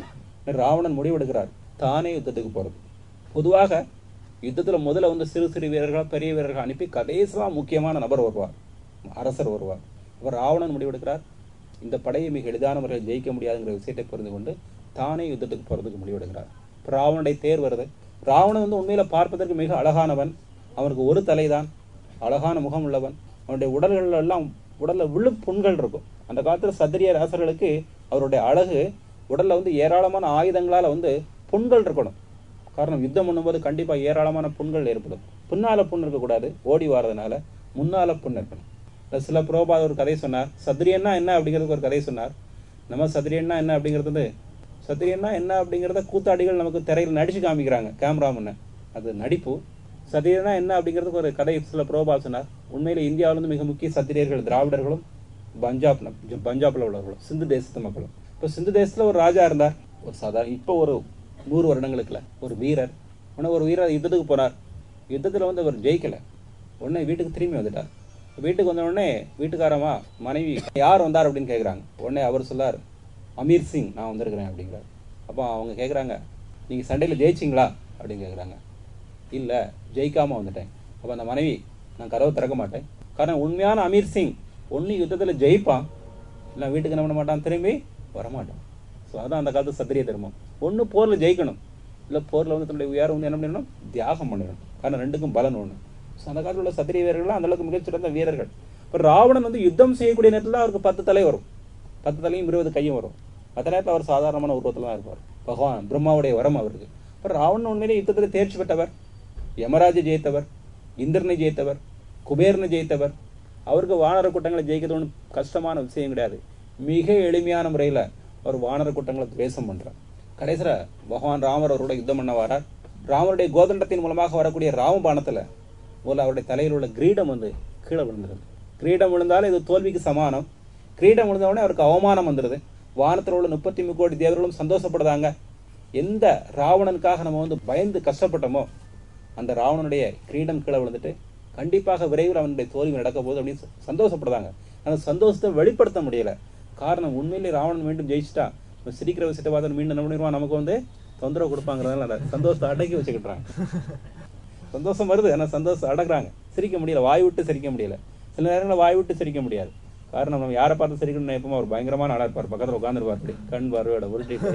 ராவணன் முடிவெடுக்கிறார் தானே யுத்தத்துக்கு போறது பொதுவாக யுத்தத்துல முதல்ல வந்து சிறு சிறு வீரர்கள் பெரிய வீரர்கள் அனுப்பி கடைசியா முக்கியமான நபர் வருவார் அரசர் வருவார் அவர் ராவணன் முடிவெடுக்கிறார் இந்த படையை மிக எளிதான முறையில் ஜெயிக்க முடியாதுங்கிற விஷயத்தை புரிந்து கொண்டு தானே யுத்தத்துக்கு போறதுக்கு முடிவெடுக்கிறார் இப்ப ராவனுடைய தேர் வருது ராவணன் வந்து உண்மையில பார்ப்பதற்கு மிக அழகானவன் அவனுக்கு ஒரு தலைதான் அழகான முகம் உள்ளவன் அவனுடைய உடல்கள் எல்லாம் உடல்ல விழு புண்கள் இருக்கும் அந்த காலத்துல சத்திரிய ராசர்களுக்கு அவருடைய அழகு உடல்ல வந்து ஏராளமான ஆயுதங்களால வந்து புண்கள் இருக்கணும் காரணம் யுத்தம் பண்ணும்போது கண்டிப்பா ஏராளமான புண்கள் ஏற்படும் பின்னால புண் இருக்கக்கூடாது ஓடி வாரதுனால முன்னால புண் இருக்கணும் இல்ல சில புரோபாத ஒரு கதை சொன்னார் சத்திரியன்னா என்ன அப்படிங்கிறதுக்கு ஒரு கதை சொன்னார் நம்ம சத்திரியன்னா என்ன அப்படிங்கிறது வந்து சத்திரியன்னா என்ன அப்படிங்கிறத கூத்தாடிகள் நமக்கு திரையில் நடிச்சு காமிக்கிறாங்க கேமரா முன்ன அது நடிப்பு சத்திரியனா என்ன அப்படிங்கிறதுக்கு ஒரு கதை சில புரோபா சொன்னார் உண்மையில இந்தியாவில இருந்து மிக முக்கிய சத்திரியர்கள் திராவிடர்களும் பஞ்சாப் பஞ்சாப்ல உள்ளவர்களும் சிந்து தேசத்து மக்களும் இப்ப சிந்து தேசத்துல ஒரு ராஜா இருந்தார் ஒரு சாதாரண இப்ப ஒரு நூறு வருடங்களுக்குல ஒரு வீரர் உடனே ஒரு வீரர் யுத்தத்துக்கு போனார் யுத்தத்துல வந்து அவர் ஜெயிக்கல உடனே வீட்டுக்கு திரும்பி வந்துட்டார் வீட்டுக்கு வந்த உடனே வீட்டுக்காரமா மனைவி யார் வந்தார் அப்படின்னு கேட்குறாங்க உடனே அவர் சொல்லார் அமீர் சிங் நான் வந்திருக்கிறேன் அப்படிங்கிறார் அப்போ அவங்க கேட்குறாங்க நீங்கள் சண்டையில் ஜெயிச்சிங்களா அப்படின்னு கேட்குறாங்க இல்லை ஜெயிக்காமல் வந்துட்டேன் அப்போ அந்த மனைவி நான் கதவை திறக்க மாட்டேன் காரணம் உண்மையான அமீர் சிங் ஒன்று யுத்தத்தில் ஜெயிப்பான் இல்லை வீட்டுக்கு என்ன பண்ண மாட்டான் திரும்பி வரமாட்டான் ஸோ அதான் அந்த காலத்து சத்திரிய தர்மம் ஒன்று போரில் ஜெயிக்கணும் இல்லை போரில் வந்து தன்னுடைய உயரம் வந்து என்ன பண்ணணும் தியாகம் பண்ணணும் காரணம் ரெண்டுக்கும் பலன் ஒன்று ஸோ அந்த காலத்தில் உள்ள சத்திரிய வீரர்கள் அந்த அளவுக்கு மிகச்சிறந்த வீரர்கள் இப்போ ராவணன் வந்து யுத்தம் செய்யக்கூடிய நேரத்தில் அவருக்கு பத்து தலை வரும் பத்து தலையும் இருபது கையும் வரும் மற்ற நேரத்தில் அவர் சாதாரணமான உருவத்தில் தான் இருப்பார் பகவான் பிரம்மாவுடைய வரம் அவருக்கு இப்போ ராவணன் உண்மையிலே யுத்தத்தில் தேர்ச்சி பெற்றவர் யமராஜை ஜெயித்தவர் இந்திரனை ஜெயித்தவர் குபேரனை ஜெயித்தவர் அவருக்கு வானர கூட்டங்களை ஜெயிக்கிறது ஒன்றும் கஷ்டமான விஷயம் கிடையாது மிக எளிமையான முறையில் அவர் வானர கூட்டங்களை துவேஷம் பண்றார் கடைசியில் பகவான் ராமர் அவரோட யுத்தம் பண்ண வரார் ராமருடைய கோதண்டத்தின் மூலமாக வரக்கூடிய ராமபாணத்தில் முதல்ல அவருடைய தலையில் உள்ள கிரீடம் வந்து கீழே விழுந்துருது கிரீடம் விழுந்தாலும் இது தோல்விக்கு சமானம் கிரீடம் விழுந்த உடனே அவருக்கு அவமானம் வந்துடுது வானத்தில் உள்ள முப்பத்தி முக்கோடி தேவர்களும் சந்தோஷப்படுறாங்க எந்த ராவணனுக்காக நம்ம வந்து பயந்து கஷ்டப்பட்டோமோ அந்த ராவணனுடைய கிரீடம் கீழே விழுந்துட்டு கண்டிப்பாக விரைவில் அவனுடைய தோல்வி நடக்க போகுது அப்படின்னு ச- சந்தோஷப்படுறாங்க அந்த சந்தோஷத்தை வெளிப்படுத்த முடியல காரணம் உண்மையிலே ராவணன் மீண்டும் ஜெயிச்சிட்டா நம்ம சிரிக்கிற விஷயத்தை பார்த்து மீண்டும் என்ன பண்ணிடுவான் நமக்கு வந்து தொந்தரவு கொடுப்பாங்கிறதுனால அந்த சந்தோஷத்தை அடக்கி வச்சுக்கிட்டுறாங்க சந்தோஷம் வருது ஆனால் சந்தோஷம் அடக்குறாங்க சிரிக்க முடியல வாய் விட்டு சிரிக்க முடியல சில நேரங்களில் வாய் விட்டு சிரிக்க முடியாது காரணம் நம்ம யாரை பார்த்து சிரிக்கணும்னு நினைப்போமோ அவர் பயங்கரமான ஆளா இருப்பார் பக்கத்தில் உட்காந்துருப்பார் அப்படி கண் பார்வையோட உருட்டிட்டு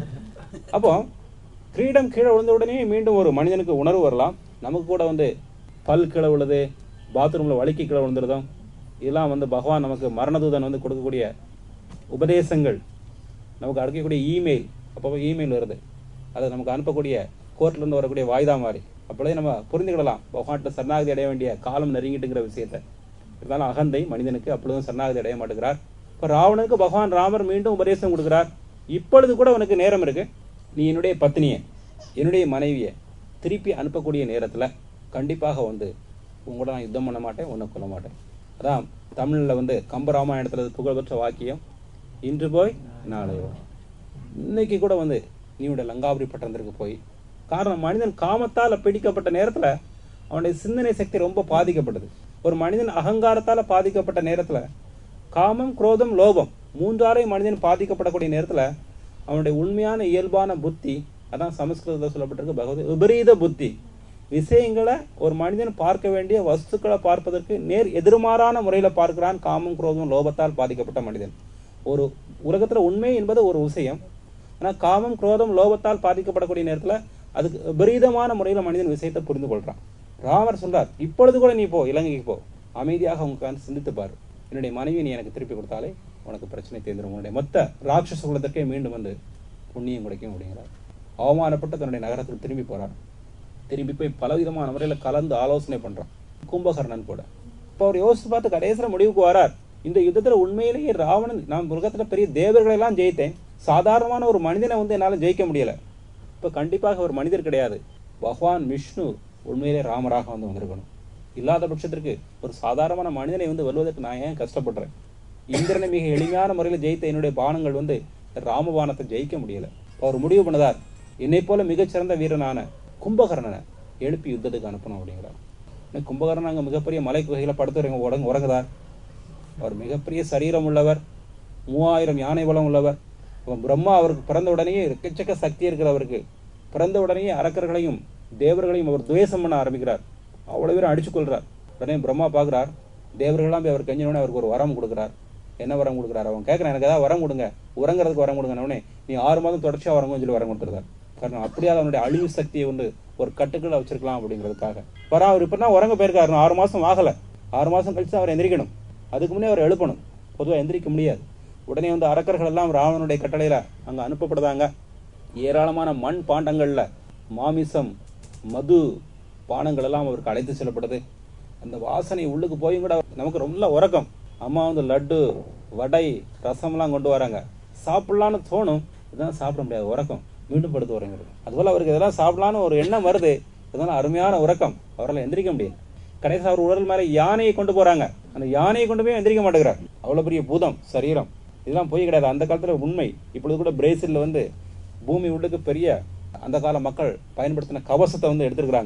அப்போ கிரீடம் கீழே விழுந்த உடனே மீண்டும் ஒரு மனிதனுக்கு உணர்வு வரலாம் நமக்கு கூட வந்து பல் கீழே விழுது பாத்ரூமில் வலிக்கு கீழே விழுந்துருதும் இதெல்லாம் வந்து பகவான் நமக்கு மரணதூதன் வந்து கொடுக்கக்கூடிய உபதேசங்கள் நமக்கு அனுப்பக்கூடிய இமெயில் அப்பப்போ இமெயில் வருது அதை நமக்கு அனுப்பக்கூடிய கோர்ட்லேருந்து வரக்கூடிய வாய்தா மாதிரி அப்பொழுதே நம்ம புரிந்துக்கிடலாம் பகவான்கிட்ட சரணாகதி அடைய வேண்டிய காலம் நெருங்கிட்டுங்கிற விஷயத்தை இருந்தாலும் அகந்தை மனிதனுக்கு அப்பொழுதும் சரணாகதி அடைய மாட்டேங்கிறார் இப்போ ராவணனுக்கு பகவான் ராமர் மீண்டும் உபதேசம் கொடுக்கிறார் இப்பொழுது கூட உனக்கு நேரம் இருக்கு நீ என்னுடைய பத்னியை என்னுடைய மனைவியை திருப்பி அனுப்பக்கூடிய நேரத்தில் கண்டிப்பாக வந்து உங்களோட நான் யுத்தம் பண்ண மாட்டேன் உன்னை கொல்ல மாட்டேன் அதான் தமிழில் வந்து கம்பராமாயணத்தில் புகழ்பெற்ற வாக்கியம் இன்று போய் நாளை வா. இன்னைக்கு கூட வந்து நீனுடைய லங்காபுரி பட்டணத்திற்கு போய் காரணம் மனிதன் காமத்தால் பிடிக்கப்பட்ட நேரத்தில் அவனுடைய சிந்தனை சக்தி ரொம்ப பாதிக்கப்பட்டது ஒரு மனிதன் அகங்காரத்தால் பாதிக்கப்பட்ட நேரத்தில் காமம் குரோதம் லோபம் மூன்றாரையும் மனிதன் பாதிக்கப்படக்கூடிய நேரத்தில் அவனுடைய உண்மையான இயல்பான புத்தி அதான் சமஸ்கிருதத்தில் சொல்லப்பட்டிருக்கு பகவத் விபரீத புத்தி விஷயங்களை ஒரு மனிதன் பார்க்க வேண்டிய வஸ்துக்களை பார்ப்பதற்கு நேர் எதிர்மாறான முறையில் பார்க்கிறான் காமம் குரோதம் லோபத்தால் பாதிக்கப்பட்ட மனிதன் ஒரு உலகத்தில் உண்மை என்பது ஒரு விஷயம் ஆனால் காமம் குரோதம் லோபத்தால் பாதிக்கப்படக்கூடிய நேரத்தில் அதுக்கு விபரீதமான முறையில் மனிதன் விஷயத்தை புரிந்து கொள்றான் ராமர் சொல்றார் இப்பொழுது கூட நீ போ இலங்கைக்கு போ அமைதியாக உட்கார்ந்து சிந்தித்து பாரு என்னுடைய மனைவி நீ எனக்கு திருப்பி கொடுத்தாலே உனக்கு பிரச்சனை தீர்ந்துடும் உன்னுடைய மொத்த ராட்சச குலத்திற்கே மீண்டும் வந்து புண்ணியம் கிடைக்கும் அப்படிங்கிறார் அவமானப்பட்டு தன்னுடைய நகரத்துக்கு திரும்பி போறார் திரும்பி போய் பலவிதமான முறையில் கலந்து ஆலோசனை பண்றான் கும்பகர்ணன் கூட இப்போ அவர் யோசித்து பார்த்து கடைசியில் முடிவுக்கு வரார் இந்த யுத்தத்துல உண்மையிலேயே ராவணன் நான் உலகத்துல பெரிய தேவர்களை எல்லாம் ஜெயித்தேன் சாதாரணமான ஒரு மனிதனை வந்து என்னால ஜெயிக்க முடியல இப்ப கண்டிப்பாக ஒரு மனிதர் கிடையாது பகவான் விஷ்ணு உண்மையிலே ராமராக வந்து வந்திருக்கணும் இல்லாத பட்சத்திற்கு ஒரு சாதாரணமான மனிதனை வந்து வெல்வதற்கு நான் ஏன் கஷ்டப்படுறேன் இந்திரனை மிக எளிமையான முறையில் ஜெயித்த என்னுடைய பானங்கள் வந்து ராமபானத்தை ஜெயிக்க முடியல அப்ப அவர் முடிவு பண்ணதார் என்னை போல மிகச்சிறந்த வீரனான கும்பகர்ணனை எழுப்பி யுத்தத்துக்கு அனுப்பணும் அப்படிங்கிறார் இன்னும் கும்பகர்ணன் அங்க மிகப்பெரிய மலை குகையில படுத்து உடங்கு உறங்குதார் அவர் மிகப்பெரிய சரீரம் உள்ளவர் மூவாயிரம் யானை பலம் உள்ளவர் அவன் பிரம்மா அவருக்கு பிறந்த உடனேயே எக்கச்சக்க சக்தி இருக்கிறவருக்கு பிறந்த உடனேயே அரக்கர்களையும் தேவர்களையும் அவர் துவேஷம் பண்ண ஆரம்பிக்கிறார் அவ்வளவு பேரும் அடிச்சு கொள்றார் உடனே பிரம்மா பார்க்கிறார் தேவர்கள்லாம் போய் அவர் கெஞ்சினோடனே அவருக்கு ஒரு வரம் கொடுக்குறார் என்ன வரம் கொடுக்குறார் அவன் கேட்கறான் எனக்கு ஏதாவது வரம் கொடுங்க உறங்குறதுக்கு வரம் கொடுங்க உடனே நீ ஆறு மாதம் தொடர்ச்சியா வரங்கன்னு சொல்லி வரம் கொடுத்துருக்கார் காரணம் அப்படியே அவனுடைய அழிவு சக்தியை வந்து ஒரு கட்டுக்குள்ள வச்சிருக்கலாம் அப்படிங்கிறதுக்காக பரா அவர் இப்பதான் உறங்க போயிருக்காரு ஆறு மாசம் ஆகல ஆறு மாசம் கழிச்சு அவர் எந்திரிக்கணும் அதுக்கு முன்னே அவர் எழுப்பணும் பொதுவா எந்திரிக்க முடியாது உடனே வந்து அரக்கர்கள் எல்லாம் ராவணனுடைய கட்டளையில அங்க அனுப்பப்படுதாங்க ஏராளமான மண் பாண்டங்கள்ல மாமிசம் மது பானங்கள் எல்லாம் அவருக்கு அழைத்து செல்லப்படுது அந்த வாசனை உள்ளுக்கு போயும் கூட நமக்கு ரொம்ப உறக்கம் அம்மா வந்து லட்டு வடை ரசம்லாம் கொண்டு வராங்க சாப்பிடலான்னு தோணும் இதெல்லாம் சாப்பிட முடியாது உறக்கம் மீண்டும் படுத்து உறங்கிறது அதுபோல அவருக்கு இதெல்லாம் சாப்பிடலான்னு ஒரு எண்ணம் வருது இதெல்லாம் அருமையான உறக்கம் அவரால் எந்திரிக்க முடியல கடைசி அவர் உடல் மேல யானையை கொண்டு போறாங்க அந்த யானையை கொண்டு போய் எந்திரிக்க மாட்டேங்கிறார் அவ்வளவு பெரிய பூதம் சரீரம் இதெல்லாம் போய் கிடையாது அந்த காலத்துல உண்மை இப்பொழுது கூட பிரேசில்ல வந்து பூமி உள்ளுக்கு பெரிய அந்த கால மக்கள் பயன்படுத்தின கவசத்தை வந்து எடுத்திருக்கிறாங்க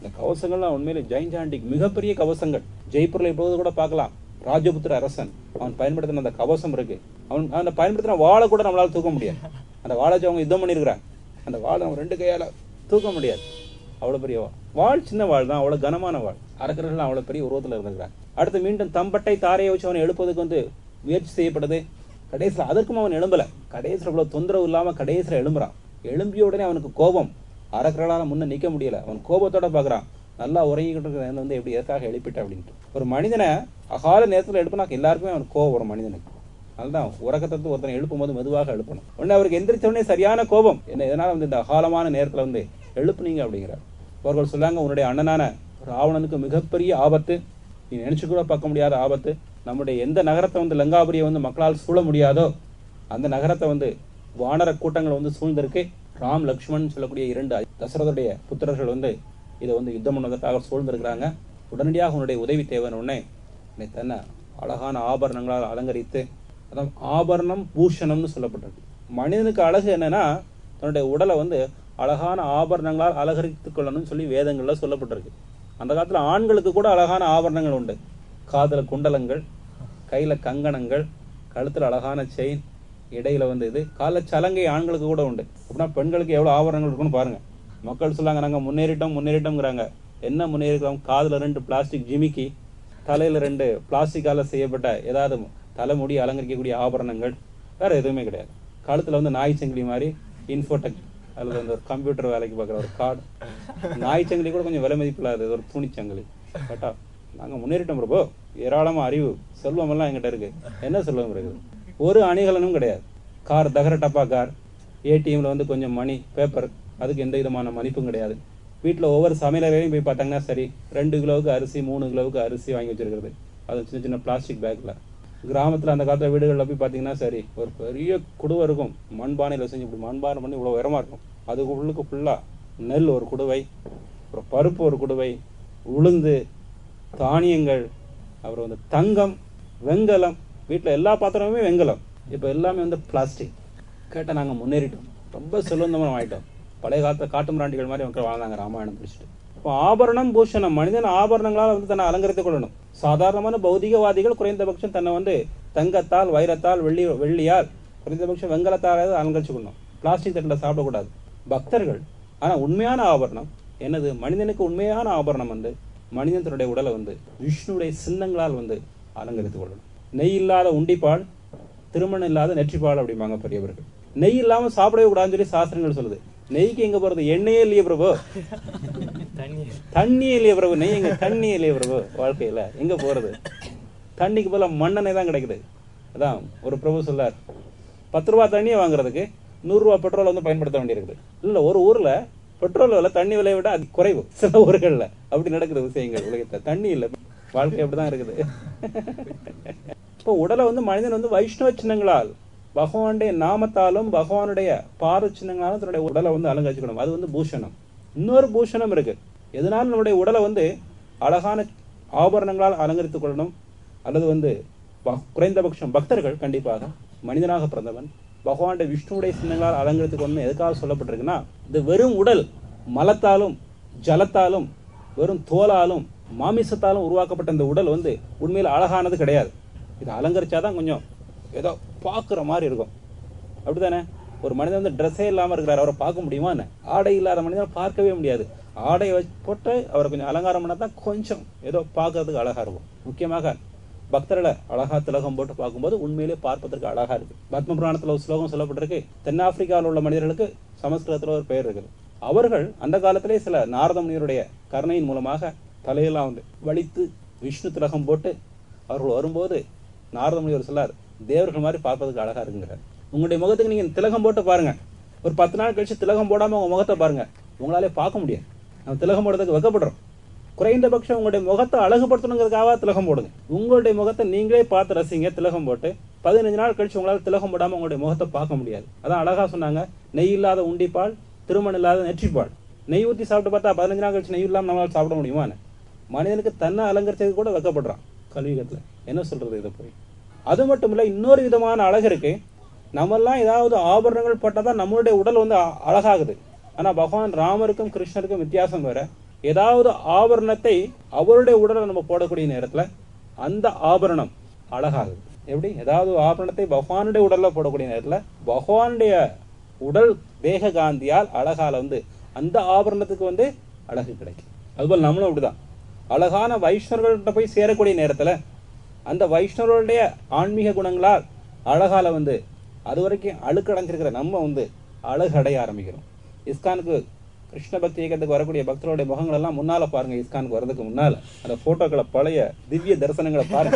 இந்த கவசங்கள்லாம் உண்மையிலே ஜெயின்ஜாண்டிக் மிகப்பெரிய கவசங்கள் ஜெய்ப்பூர்ல இப்போது கூட பார்க்கலாம் ராஜபுத்திர அரசன் அவன் பயன்படுத்தின அந்த கவசம் இருக்கு அவன் அந்த பயன்படுத்தின வாளை கூட நம்மளால தூக்க முடியாது அந்த வாழை வச்சு அவங்க யுத்தம் பண்ணியிருக்கிறாங்க அந்த வாளை நம்ம ரெண்டு கையால தூக்க முடியாது அவ்வளவு பெரிய வாழ் வாழ் சின்ன வாழ் தான் அவ்வளவு கனமான வாழ் அரக்கர்கள் அவ்வளவு பெரிய உருவத்துல இருந்திருக்கிறாங்க அடுத்து மீண்டும் தம்பட்டை தாரையை வச்சு அவனை எழுப்புவதற்கு வந்து முயற்சி செய்யப்படுது கடைசியில் அதற்கும் அவன் எழும்பல கடைசியில் இவ்வளவு தொந்தரவு இல்லாம கடைசியில் எழும்புறான் எழும்பிய உடனே அவனுக்கு கோபம் அரக்கர்களால முன்ன நிக்க முடியல அவன் கோபத்தோட பாக்குறான் நல்லா உறங்கிக்கிட்டு இருக்கிற நேரத்துல வந்து எப்படி எதற்காக எழுப்பிட்ட அப்படின்ட்டு ஒரு மனிதனை அகால நேரத்துல எழுப்பினா எல்லாருக்குமே அவனுக்கு கோபம் வரும் மனிதனுக்கு அதுதான் உறக்கத்தை ஒருத்தனை எழுப்பும் போது மெதுவாக எழுப்பணும் உடனே அவருக்கு எந்திரிச்ச உடனே சரியான கோபம் என்ன இதனால வந்து இந்த அகாலமான நேரத்துல வந்து எழுப்புனீங்க அப்படிங்கிறார் அவர்கள் சொல்லாங்க உன்னுடைய அண்ணனான ராவணனுக்கு மிகப்பெரிய ஆபத்து நீ நினைச்சு கூட பார்க்க முடியாத ஆபத்து நம்முடைய எந்த நகரத்தை வந்து லங்காபுரியை வந்து மக்களால் சூழ முடியாதோ அந்த நகரத்தை வந்து வானர கூட்டங்கள் வந்து சூழ்ந்திருக்கு ராம் லக்ஷ்மண் சொல்லக்கூடிய இரண்டு தசரதுடைய புத்திரர்கள் வந்து இதை வந்து யுத்தம் பண்ணுவதற்காக சூழ்ந்திருக்கிறாங்க உடனடியாக உன்னுடைய உதவி தேவைன்னு உடனே என்னை தன்னை அழகான ஆபரணங்களால் அலங்கரித்து அதான் ஆபரணம் பூஷணம்னு சொல்லப்பட்டிருக்கு மனிதனுக்கு அழகு என்னன்னா தன்னுடைய உடலை வந்து அழகான ஆபரணங்களால் அலங்கரித்துக் கொள்ளணும்னு சொல்லி வேதங்கள்ல சொல்லப்பட்டிருக்கு அந்த காலத்துல ஆண்களுக்கு கூட அழகான ஆபரணங்கள் உண்டு காதுல குண்டலங்கள் கையில கங்கணங்கள் கழுத்துல அழகான செயின் இடையில வந்து இது கால சலங்கை ஆண்களுக்கு கூட உண்டு அப்படின்னா பெண்களுக்கு எவ்வளவு ஆபரணங்கள் இருக்குன்னு பாருங்க மக்கள் சொல்லாங்க நாங்க முன்னேறிட்டோம் முன்னேறிட்டோம்ங்கிறாங்க என்ன முன்னேறிக்கிறோம் காதுல ரெண்டு பிளாஸ்டிக் ஜிமிக்கி தலையில ரெண்டு பிளாஸ்டிக்கால செய்யப்பட்ட ஏதாவது தலைமுடி அலங்கரிக்கக்கூடிய ஆபரணங்கள் வேற எதுவுமே கிடையாது கழுத்துல வந்து நாய் சங்கிலி மாதிரி இன்ஃபோடெக் அல்லது அந்த ஒரு கம்ப்யூட்டர் வேலைக்கு பார்க்குற ஒரு கார்டு நாய் சங்கிலி கூட கொஞ்சம் விலை மதிப்பு இல்லாத ஒரு துணிச்சங்கிலி கேட்டா நாங்க முன்னேறிட்டோம் பிரபு ஏராளமா அறிவு செல்வம் எல்லாம் எங்கிட்ட இருக்கு என்ன செல்வம் இருக்குது ஒரு அணிகலனும் கிடையாது கார் தகர டப்பா கார் ஏடிஎம்ல வந்து கொஞ்சம் மணி பேப்பர் அதுக்கு எந்த விதமான மதிப்பும் கிடையாது வீட்டுல ஒவ்வொரு சமையலறையும் போய் பார்த்தாங்கன்னா சரி ரெண்டு கிலோவுக்கு அரிசி மூணு கிலோவுக்கு அரிசி வாங்கி வச்சிருக்கிறது அது சின்ன சின்ன பிளாஸ்டிக் பேக்ல கிராமத்துல அந்த காலத்துல வீடுகளில் போய் பார்த்தீங்கன்னா சரி ஒரு பெரிய குடுவை இருக்கும் மண்பானையில செஞ்சு இப்படி மண்பானை பண்ணி இவ்வளவு உயரமா இருக்கும் அதுக்கு உள்ளுக்கு ஃபுல்லா நெல் ஒரு குடுவை அப்புறம் பருப்பு ஒரு குடுவை உளுந்து தானியங்கள் அப்புறம் வந்து தங்கம் வெங்கலம் வீட்டில் எல்லா பாத்திரமுமே வெங்கலம் இப்போ எல்லாமே வந்து பிளாஸ்டிக் கேட்டால் நாங்கள் முன்னேறிட்டோம் ரொம்ப செல்வந்தமாக ஆயிட்டோம் பழைய காலத்துல காட்டு மிராண்டிகள் மாதிரி மக்கள் வாழ்ந்தாங்க ராமாயணம் படிச்சுட்டு இப்போ ஆபரணம் பூஷணம் மனிதன் ஆபரணங்களால் வந்து தன்னை அலங்கரித்துக் கொள்ளணும் சாதாரணமான பௌதிகவாதிகள் குறைந்தபட்சம் தன்னை வந்து தங்கத்தால் வைரத்தால் வெள்ளி வெள்ளியால் குறைந்தபட்சம் வெங்கலத்தால் அலங்கரிச்சுக்கணும் பிளாஸ்டிக் தட்டில் சாப்பிடக்கூடாது பக்தர்கள் ஆனா உண்மையான ஆபரணம் என்னது மனிதனுக்கு உண்மையான ஆபரணம் வந்து மனிதன் தன்னுடைய உடலை வந்து விஷ்ணுடைய சின்னங்களால் வந்து அலங்கரித்துக் கொள்ளணும் நெய் இல்லாத உண்டிப்பால் திருமணம் இல்லாத நெற்றிப்பால் அப்படிம்பாங்க பெரியவர்கள் நெய் இல்லாம சாப்பிடவே கூடாதுன்னு சொல்லி சாஸ்திரங்கள் சொல்லுது நெய்க்கு எங்க போறது எண்ணெயே இல்லையே பிரபு தண்ணியே இல்லையே பிரபு நெய் எங்க தண்ணியே இல்லையே பிரபு வாழ்க்கையில எங்க போறது தண்ணிக்கு பதிலா மண்ணெண்ணெய் தான் கிடைக்குது அதான் ஒரு பிரபு சொல்லார் பத்து ரூபா தண்ணியை வாங்குறதுக்கு நூறு ரூபா பெட்ரோல் வந்து பயன்படுத்த வேண்டியிருக்குது இல்ல ஒரு ஊர்ல பெட்ரோல் விலை தண்ணி விலையை விட அது குறைவு சில ஊர்கள்ல அப்படி நடக்குது விஷயங்கள் உலகத்துல தண்ணி இல்ல வாழ்க்கை அப்படிதான் இருக்குது இப்போ உடலை வந்து மனிதன் வந்து வைஷ்ணவ சின்னங்களால் பகவானுடைய நாமத்தாலும் பகவானுடைய பாத சின்னங்களாலும் தன்னுடைய உடலை வந்து அலங்கரிச்சுக்கணும் அது வந்து பூஷணம் இன்னொரு பூஷணம் இருக்கு எதனால நம்முடைய உடலை வந்து அழகான ஆபரணங்களால் அலங்கரித்துக் கொள்ளணும் அல்லது வந்து ப- குறைந்தபட்சம் பக்தர்கள் கண்டிப்பாக மனிதனாக பிறந்தவன் பகவானுடைய விஷ்ணுவுடைய சின்னங்களால் அலங்கரித்துக் கொள்ளணும் எதுக்காக சொல்லப்பட்டிருக்குன்னா இது வெறும் உடல் மலத்தாலும் ஜலத்தாலும் வெறும் தோலாலும் மாமிசத்தாலும் உருவாக்கப்பட்ட இந்த உடல் வந்து உண்மையில் அழகானது கிடையாது இதை அலங்கரிச்சாதான் கொஞ்சம் ஏதோ பார்க்குற மாதிரி இருக்கும் அப்படிதானே ஒரு மனிதன் வந்து ட்ரெஸ்ஸே இல்லாம இருக்கிறார் அவரை பார்க்க முடியுமா என்ன ஆடை இல்லாத மனிதனை பார்க்கவே முடியாது ஆடையை வச்சு போட்டு அவரை கொஞ்சம் அலங்காரம் பண்ணா தான் கொஞ்சம் ஏதோ பார்க்கறதுக்கு அழகா இருக்கும் முக்கியமாக பக்தர்களை அழகா திலகம் போட்டு பார்க்கும்போது உண்மையிலே பார்ப்பதற்கு அழகா இருக்கு பத்ம புராணத்துல ஒரு ஸ்லோகம் சொல்லப்பட்டிருக்கு தென்னாப்பிரிக்காவில் உள்ள மனிதர்களுக்கு சமஸ்கிருதத்துல ஒரு பெயர் இருக்குது அவர்கள் அந்த காலத்திலே சில நாரத முனிவருடைய கருணையின் மூலமாக தலையெல்லாம் வந்து வலித்து விஷ்ணு திலகம் போட்டு அவர்கள் வரும்போது நாரத முனிவர் சொல்லார் தேவர்கள் மாதிரி பார்ப்பதற்கு அழகா இருக்குங்கிறார் உங்களுடைய முகத்துக்கு நீங்க திலகம் போட்டு பாருங்க ஒரு பத்து நாள் கழிச்சு திலகம் போடாம உங்க முகத்தை பாருங்க உங்களாலே பார்க்க முடியாது நம்ம திலகம் போடுறதுக்கு வெக்கப்படுறோம் குறைந்தபட்சம் உங்களுடைய முகத்தை அழகுபடுத்தணுங்கிறதுக்காக திலகம் போடுங்க உங்களுடைய முகத்தை நீங்களே பார்த்து ரசிங்க திலகம் போட்டு பதினஞ்சு நாள் கழிச்சு உங்களால திலகம் போடாம உங்களுடைய முகத்தை பார்க்க முடியாது அதான் அழகா சொன்னாங்க நெய் இல்லாத உண்டிப்பால் திருமணம் இல்லாத நெற்றிப்பால் நெய் ஊத்தி சாப்பிட்டு பார்த்தா பதினஞ்சு நாள் கழிச்சு நெய் இல்லாம நம்மளால சாப்பிட முடியுமா மனிதனுக்கு தன்னை அலங்கரிச்சதுக்கு கூட வெக்கப்படுறான் கலியுகத்துல என்ன சொல்றது இதை போய் அது மட்டும் இல்ல இன்னொரு விதமான அழகு இருக்கு நம்மெல்லாம் ஏதாவது ஆபரணங்கள் போட்டாதான் நம்மளுடைய உடல் வந்து அ- அழகாகுது ஆனா பகவான் ராமருக்கும் கிருஷ்ணருக்கும் வித்தியாசம் வேற ஏதாவது ஆபரணத்தை அவருடைய உடலை நம்ம போடக்கூடிய நேரத்துல அந்த ஆபரணம் அழகாகுது எப்படி ஏதாவது ஆபரணத்தை பகவானுடைய உடல்ல போடக்கூடிய நேரத்துல பகவானுடைய உடல் தேக காந்தியால் அழகால வந்து அந்த ஆபரணத்துக்கு வந்து அழகு கிடைக்கும் அதுபோல் நம்மளும் அப்படிதான் அழகான வைஷ்ணவர்கள்ட்ட போய் சேரக்கூடிய நேரத்துல அந்த வைஷ்ணவர்களுடைய ஆன்மீக குணங்களால் அழகால வந்து அது வரைக்கும் அழுக்கடைஞ்சிருக்கிற நம்ம வந்து அழகு அடைய ஆரம்பிக்கிறோம் இஸ்கானுக்கு கிருஷ்ண பக்தி இயக்கத்துக்கு வரக்கூடிய பக்தர்களுடைய முகங்கள் எல்லாம் முன்னால பாருங்க இஸ்கானுக்கு வர்றதுக்கு முன்னால அந்த போட்டோக்களை பழைய திவ்ய தரிசனங்களை பாருங்க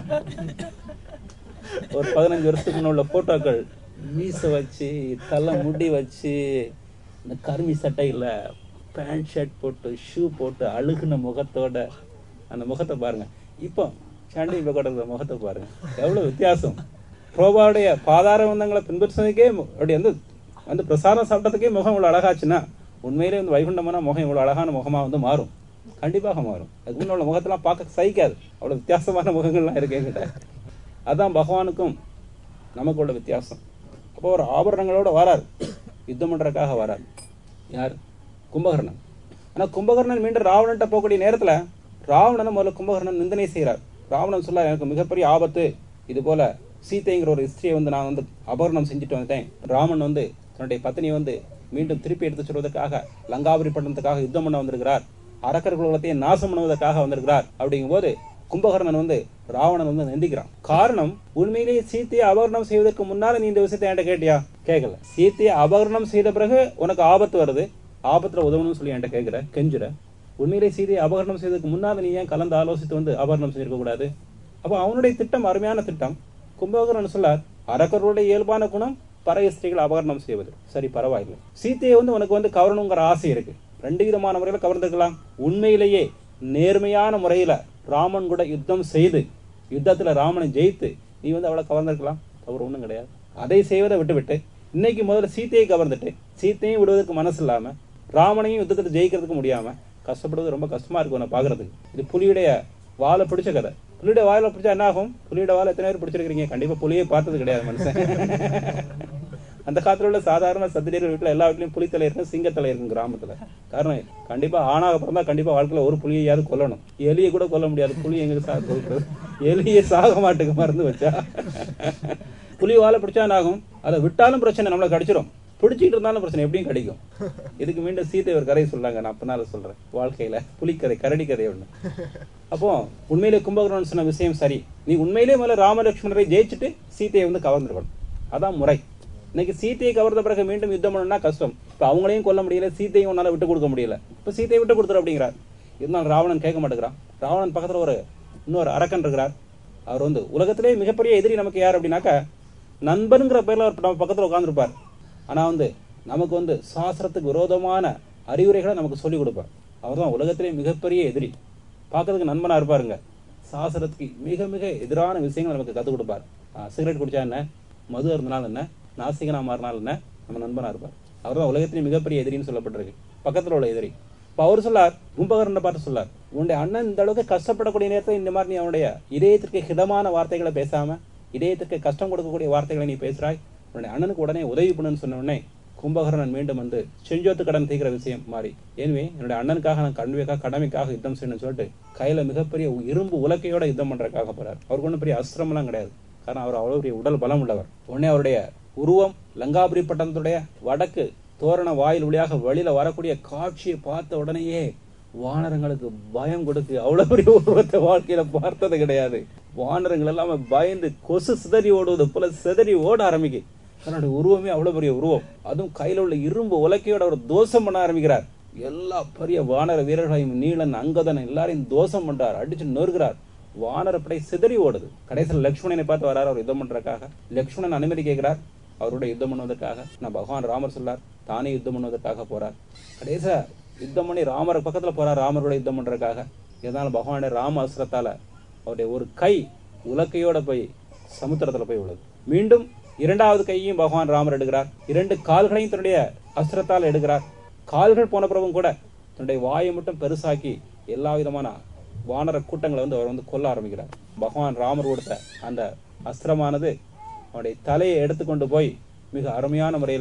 ஒரு பதினஞ்சு வருஷத்துக்கு முன்ன உள்ள போட்டோக்கள் மீச வச்சு தலை முடி வச்சு இந்த கருமி சட்டையில பேண்ட் ஷர்ட் போட்டு ஷூ போட்டு அழுகுன முகத்தோட அந்த முகத்தை பாருங்க இப்போ சாண்டி பகோட முகத்தை பாருங்க எவ்வளவு வித்தியாசம் ப்ரோபாவுடைய பாதார வந்தங்களை பின்பற்றுறதுக்கே மு- அப்படி வந்து வந்து பிரசாதம் சாப்பிட்டதுக்கே முகம் இவ்வளவு அழகாச்சுன்னா உண்மையிலே வந்து வைகுண்டமான முகம் இவ்வளவு அழகான முகமா வந்து மாறும் கண்டிப்பாக மாறும் அதுக்கு முன்ன உள்ள முகத்தெல்லாம் பார்க்க சகிக்காது அவ்வளவு வித்தியாசமான முகங்கள்லாம் இருக்கு என்கிட்ட அதான் பகவானுக்கும் நமக்கு உள்ள வித்தியாசம் அப்போ ஒரு ஆபரணங்களோட வரார் யுத்தம் பண்றதுக்காக வரார் யார் கும்பகர்ணன் ஆனா கும்பகர்ணன் மீண்டும் ராவணன்ட்ட போகக்கூடிய நேரத்துல ராவணனை முதல்ல கும்பகர்ணன் நிந்தனை செய்கிறார் ராவணன் சொல்ல எனக்கு மிகப்பெரிய ஆபத்து இது போல சீதைங்கிற ஒரு ஸ்திரியை வந்து நான் வந்து அபகரணம் செஞ்சுட்டு வந்துட்டேன் ராமன் வந்து தன்னுடைய பத்தினியை வந்து மீண்டும் திருப்பி எடுத்து சொல்வதற்காக லங்காபுரி பட்டணத்துக்காக யுத்தம் பண்ண வந்திருக்கிறார் அரக்கர் குலத்தையும் நாசம் பண்ணுவதற்காக வந்திருக்கிறார் அப்படிங்கும்போது கும்பகர்ணன் வந்து ராவணன் வந்து நிந்திக்கிறான் காரணம் உண்மையிலேயே சீத்தையை அபகரணம் செய்வதற்கு முன்னால நீ இந்த விஷயத்தை என்கிட்ட கேட்டியா கேட்கல சீத்தையை அபகரணம் செய்த பிறகு உனக்கு ஆபத்து வருது ஆபத்துல உதவணும்னு சொல்லி என்கிட்ட கேட்கிற கெஞ்சுற உண்மையிலே சீதையை அபகரணம் செய்வதற்கு முன்னால நீ ஏன் கலந்து ஆலோசித்து வந்து அபகரணம் செய்திருக்க கூடாது அப்போ அவனுடைய திட்டம் அருமையான திட்டம் கும்பகர்ணன் சொல்லார் அரக்கருடைய இயல்பான குணம் பறைய ஸ்திரீகள் அபகரணம் செய்வது சரி பரவாயில்லை சீத்தையை வந்து உனக்கு வந்து கவரணுங்கிற ஆசை இருக்கு ரெண்டு விதமான முறையில கவர்ந்துக்கலாம் உண்மையிலேயே நேர்மையான முறையில ராமன் கூட யுத்தம் செய்து யுத்தத்துல ராமனை ஜெயித்து நீ வந்து அவளை கவர்ந்திருக்கலாம் தவறு ஒண்ணும் கிடையாது அதை செய்வதை விட்டுவிட்டு இன்னைக்கு முதல்ல சீத்தையை கவர்ந்துட்டு சீத்தையும் விடுவதற்கு மனசு இல்லாம ராமனையும் யுத்தத்துல ஜெயிக்கிறதுக்கு முடியாம கஷ்டப்படுவது ரொம்ப கஷ்டமா இருக்கு உன்னை பாக்குறதுக்கு இது புலியுடைய வாழை பிடிச்ச கதை புலியோட வாயில பிடிச்சா என்ன ஆகும் புலியோட வாழை எத்தனை பேர் பிடிச்சிருக்கீங்க கண்டிப்பா புலியே பார்த்தது கிடையாது மனுஷன் அந்த காலத்துல உள்ள சாதாரண சத்திரியர்கள் வீட்டுல எல்லா வீட்லயும் புலித்தலை இருக்கும் சிங்கத்தலை இருக்கும் கிராமத்துல காரணம் கண்டிப்பா ஆணாக பிறந்தா கண்டிப்பா வாழ்க்கையில ஒரு புலியையாவது கொல்லணும் எலியை கூட கொல்ல முடியாது புலி எங்க சாக கொல்றது எலியை சாக மாட்டுக்கு மருந்து வச்சா புலி வாழை பிடிச்சா என்ன ஆகும் அதை விட்டாலும் பிரச்சனை நம்மளை கடிச்சிரும் பிடிச்சிட்டு இருந்தாலும் பிரச்சனை எப்படியும் கிடைக்கும் இதுக்கு மீண்டும் சீதை ஒரு கதை சொல்றாங்க நான் அப்பனால சொல்றேன் வாழ்க்கையில புலிக்கதை கரடி கதை ஒண்ணு அப்போ உண்மையிலே கும்பகர்ணன் சொன்ன விஷயம் சரி நீ உண்மையிலே முதல்ல ராமலட்சுமணரை ஜெயிச்சுட்டு சீதையை வந்து கவர்ந்துருக்கணும் அதான் முறை இன்னைக்கு சீதையை கவர்ந்த பிறகு மீண்டும் யுத்தம் பண்ணணும்னா கஷ்டம் இப்ப அவங்களையும் கொல்ல முடியல சீதையும் உன்னால விட்டு கொடுக்க முடியல இப்ப சீதையை விட்டு கொடுத்துரு அப்படிங்கிறார் இருந்தாலும் ராவணன் கேட்க மாட்டேங்கிறான் ராவணன் பக்கத்துல ஒரு இன்னொரு அரக்கன் இருக்கிறார் அவர் வந்து உலகத்திலே மிகப்பெரிய எதிரி நமக்கு யார் அப்படின்னாக்கா நண்பனுங்கிற பேர்ல அவர் நம்ம பக்கத்துல உட்கார்ந்துருப்பார் ஆனா வந்து நமக்கு வந்து சாஸ்திரத்துக்கு விரோதமான அறிவுரைகளை நமக்கு சொல்லிக் கொடுப்பார் அவர்தான் உலகத்திலே மிகப்பெரிய எதிரி பார்க்கறதுக்கு நண்பனா இருப்பாருங்க சாஸ்திரத்துக்கு மிக மிக எதிரான விஷயங்களை நமக்கு கற்றுக் கொடுப்பார் ஆஹ் சிகரெட் குடிச்சா என்ன மது இருந்தனால என்ன நாசிகனா மாறினால் என்ன நம்ம நண்பனா இருப்பார் அவர்தான் உலகத்திலே மிகப்பெரிய எதிரின்னு சொல்லப்பட்டிருக்கு பக்கத்துல உள்ள எதிரி இப்ப அவர் சொல்லார் கும்பகரனை பார்த்து சொல்லார் உன்னுடைய அண்ணன் இந்த அளவுக்கு கஷ்டப்படக்கூடிய நேரத்தில் இந்த மாதிரி நீ அவனுடைய இதயத்திற்கு ஹிதமான வார்த்தைகளை பேசாம இதயத்திற்கு கஷ்டம் கொடுக்கக்கூடிய வார்த்தைகளை நீ பேசுறாய் உன்னுடைய அண்ணனுக்கு உடனே உதவி பண்ணுன்னு சொன்ன உடனே கும்பகர்ணன் மீண்டும் வந்து செஞ்சோத்து கடன் தீக்கிற விஷயம் மாறி எனவே என்னுடைய அண்ணனுக்காக நான் கண்விக்காக கடமைக்காக யுத்தம் செய்யணும்னு சொல்லிட்டு கையில மிகப்பெரிய இரும்பு உலக்கையோட யுத்தம் பண்றதுக்காக போறார் அவருக்கு ஒன்றும் பெரிய அஸ்திரம்லாம் கிடையாது காரணம் அவர் அவ்வளவு பெரிய உடல் பலம் உள்ளவர் உடனே அவருடைய உருவம் லங்காபுரி பட்டணத்துடைய வடக்கு தோரண வாயில் வழியாக வெளியில வரக்கூடிய காட்சியை பார்த்த உடனேயே வானரங்களுக்கு பயம் கொடுக்கு அவ்வளவு பெரிய உருவத்தை வாழ்க்கையில பார்த்தது கிடையாது வானரங்கள் எல்லாமே பயந்து கொசு சிதறி ஓடுவது போல சிதறி ஓட ஆரம்பிக்கு தன்னுடைய உருவமே அவ்வளவு பெரிய உருவம் அதுவும் கையில உள்ள இரும்பு உலக்கையோட அவர் தோஷம் பண்ண ஆரம்பிக்கிறார் எல்லா பெரிய வானர வீரர்களையும் நீலன் அங்கதன் எல்லாரையும் தோஷம் பண்றார் அடிச்சு நொறுகிறார் வானரப்படை சிதறி ஓடுது கடைசியில் லக்ஷ்மணனை பார்த்து வரார் அவர் யுத்தம் பண்றதுக்காக லக்ஷ்மணன் அனுமதி கேட்கிறார் அவரோட யுத்தம் பண்ணுவதற்காக நான் பகவான் ராமர் சொல்லார் தானே யுத்தம் பண்ணுவதற்காக போறார் கடைசியா யுத்தம் பண்ணி ராமர் பக்கத்துல போறார் ராமரோட யுத்தம் பண்றதுக்காக இதனால பகவானுடைய ராம அஸ்திரத்தால அவருடைய ஒரு கை உலக்கையோட போய் சமுத்திரத்துல போய் உள்ளது மீண்டும் இரண்டாவது கையையும் பகவான் ராமர் எடுக்கிறார் இரண்டு கால்களையும் தன்னுடைய அஸ்திரத்தால் எடுக்கிறார் கால்கள் போன பிறகும் கூட தன்னுடைய வாயை மட்டும் பெருசாக்கி எல்லா விதமான வானர கூட்டங்களை வந்து அவர் வந்து கொல்ல ஆரம்பிக்கிறார் பகவான் ராமர் கொடுத்த அந்த அஸ்திரமானது அவனுடைய தலையை எடுத்துக்கொண்டு போய் மிக அருமையான முறையில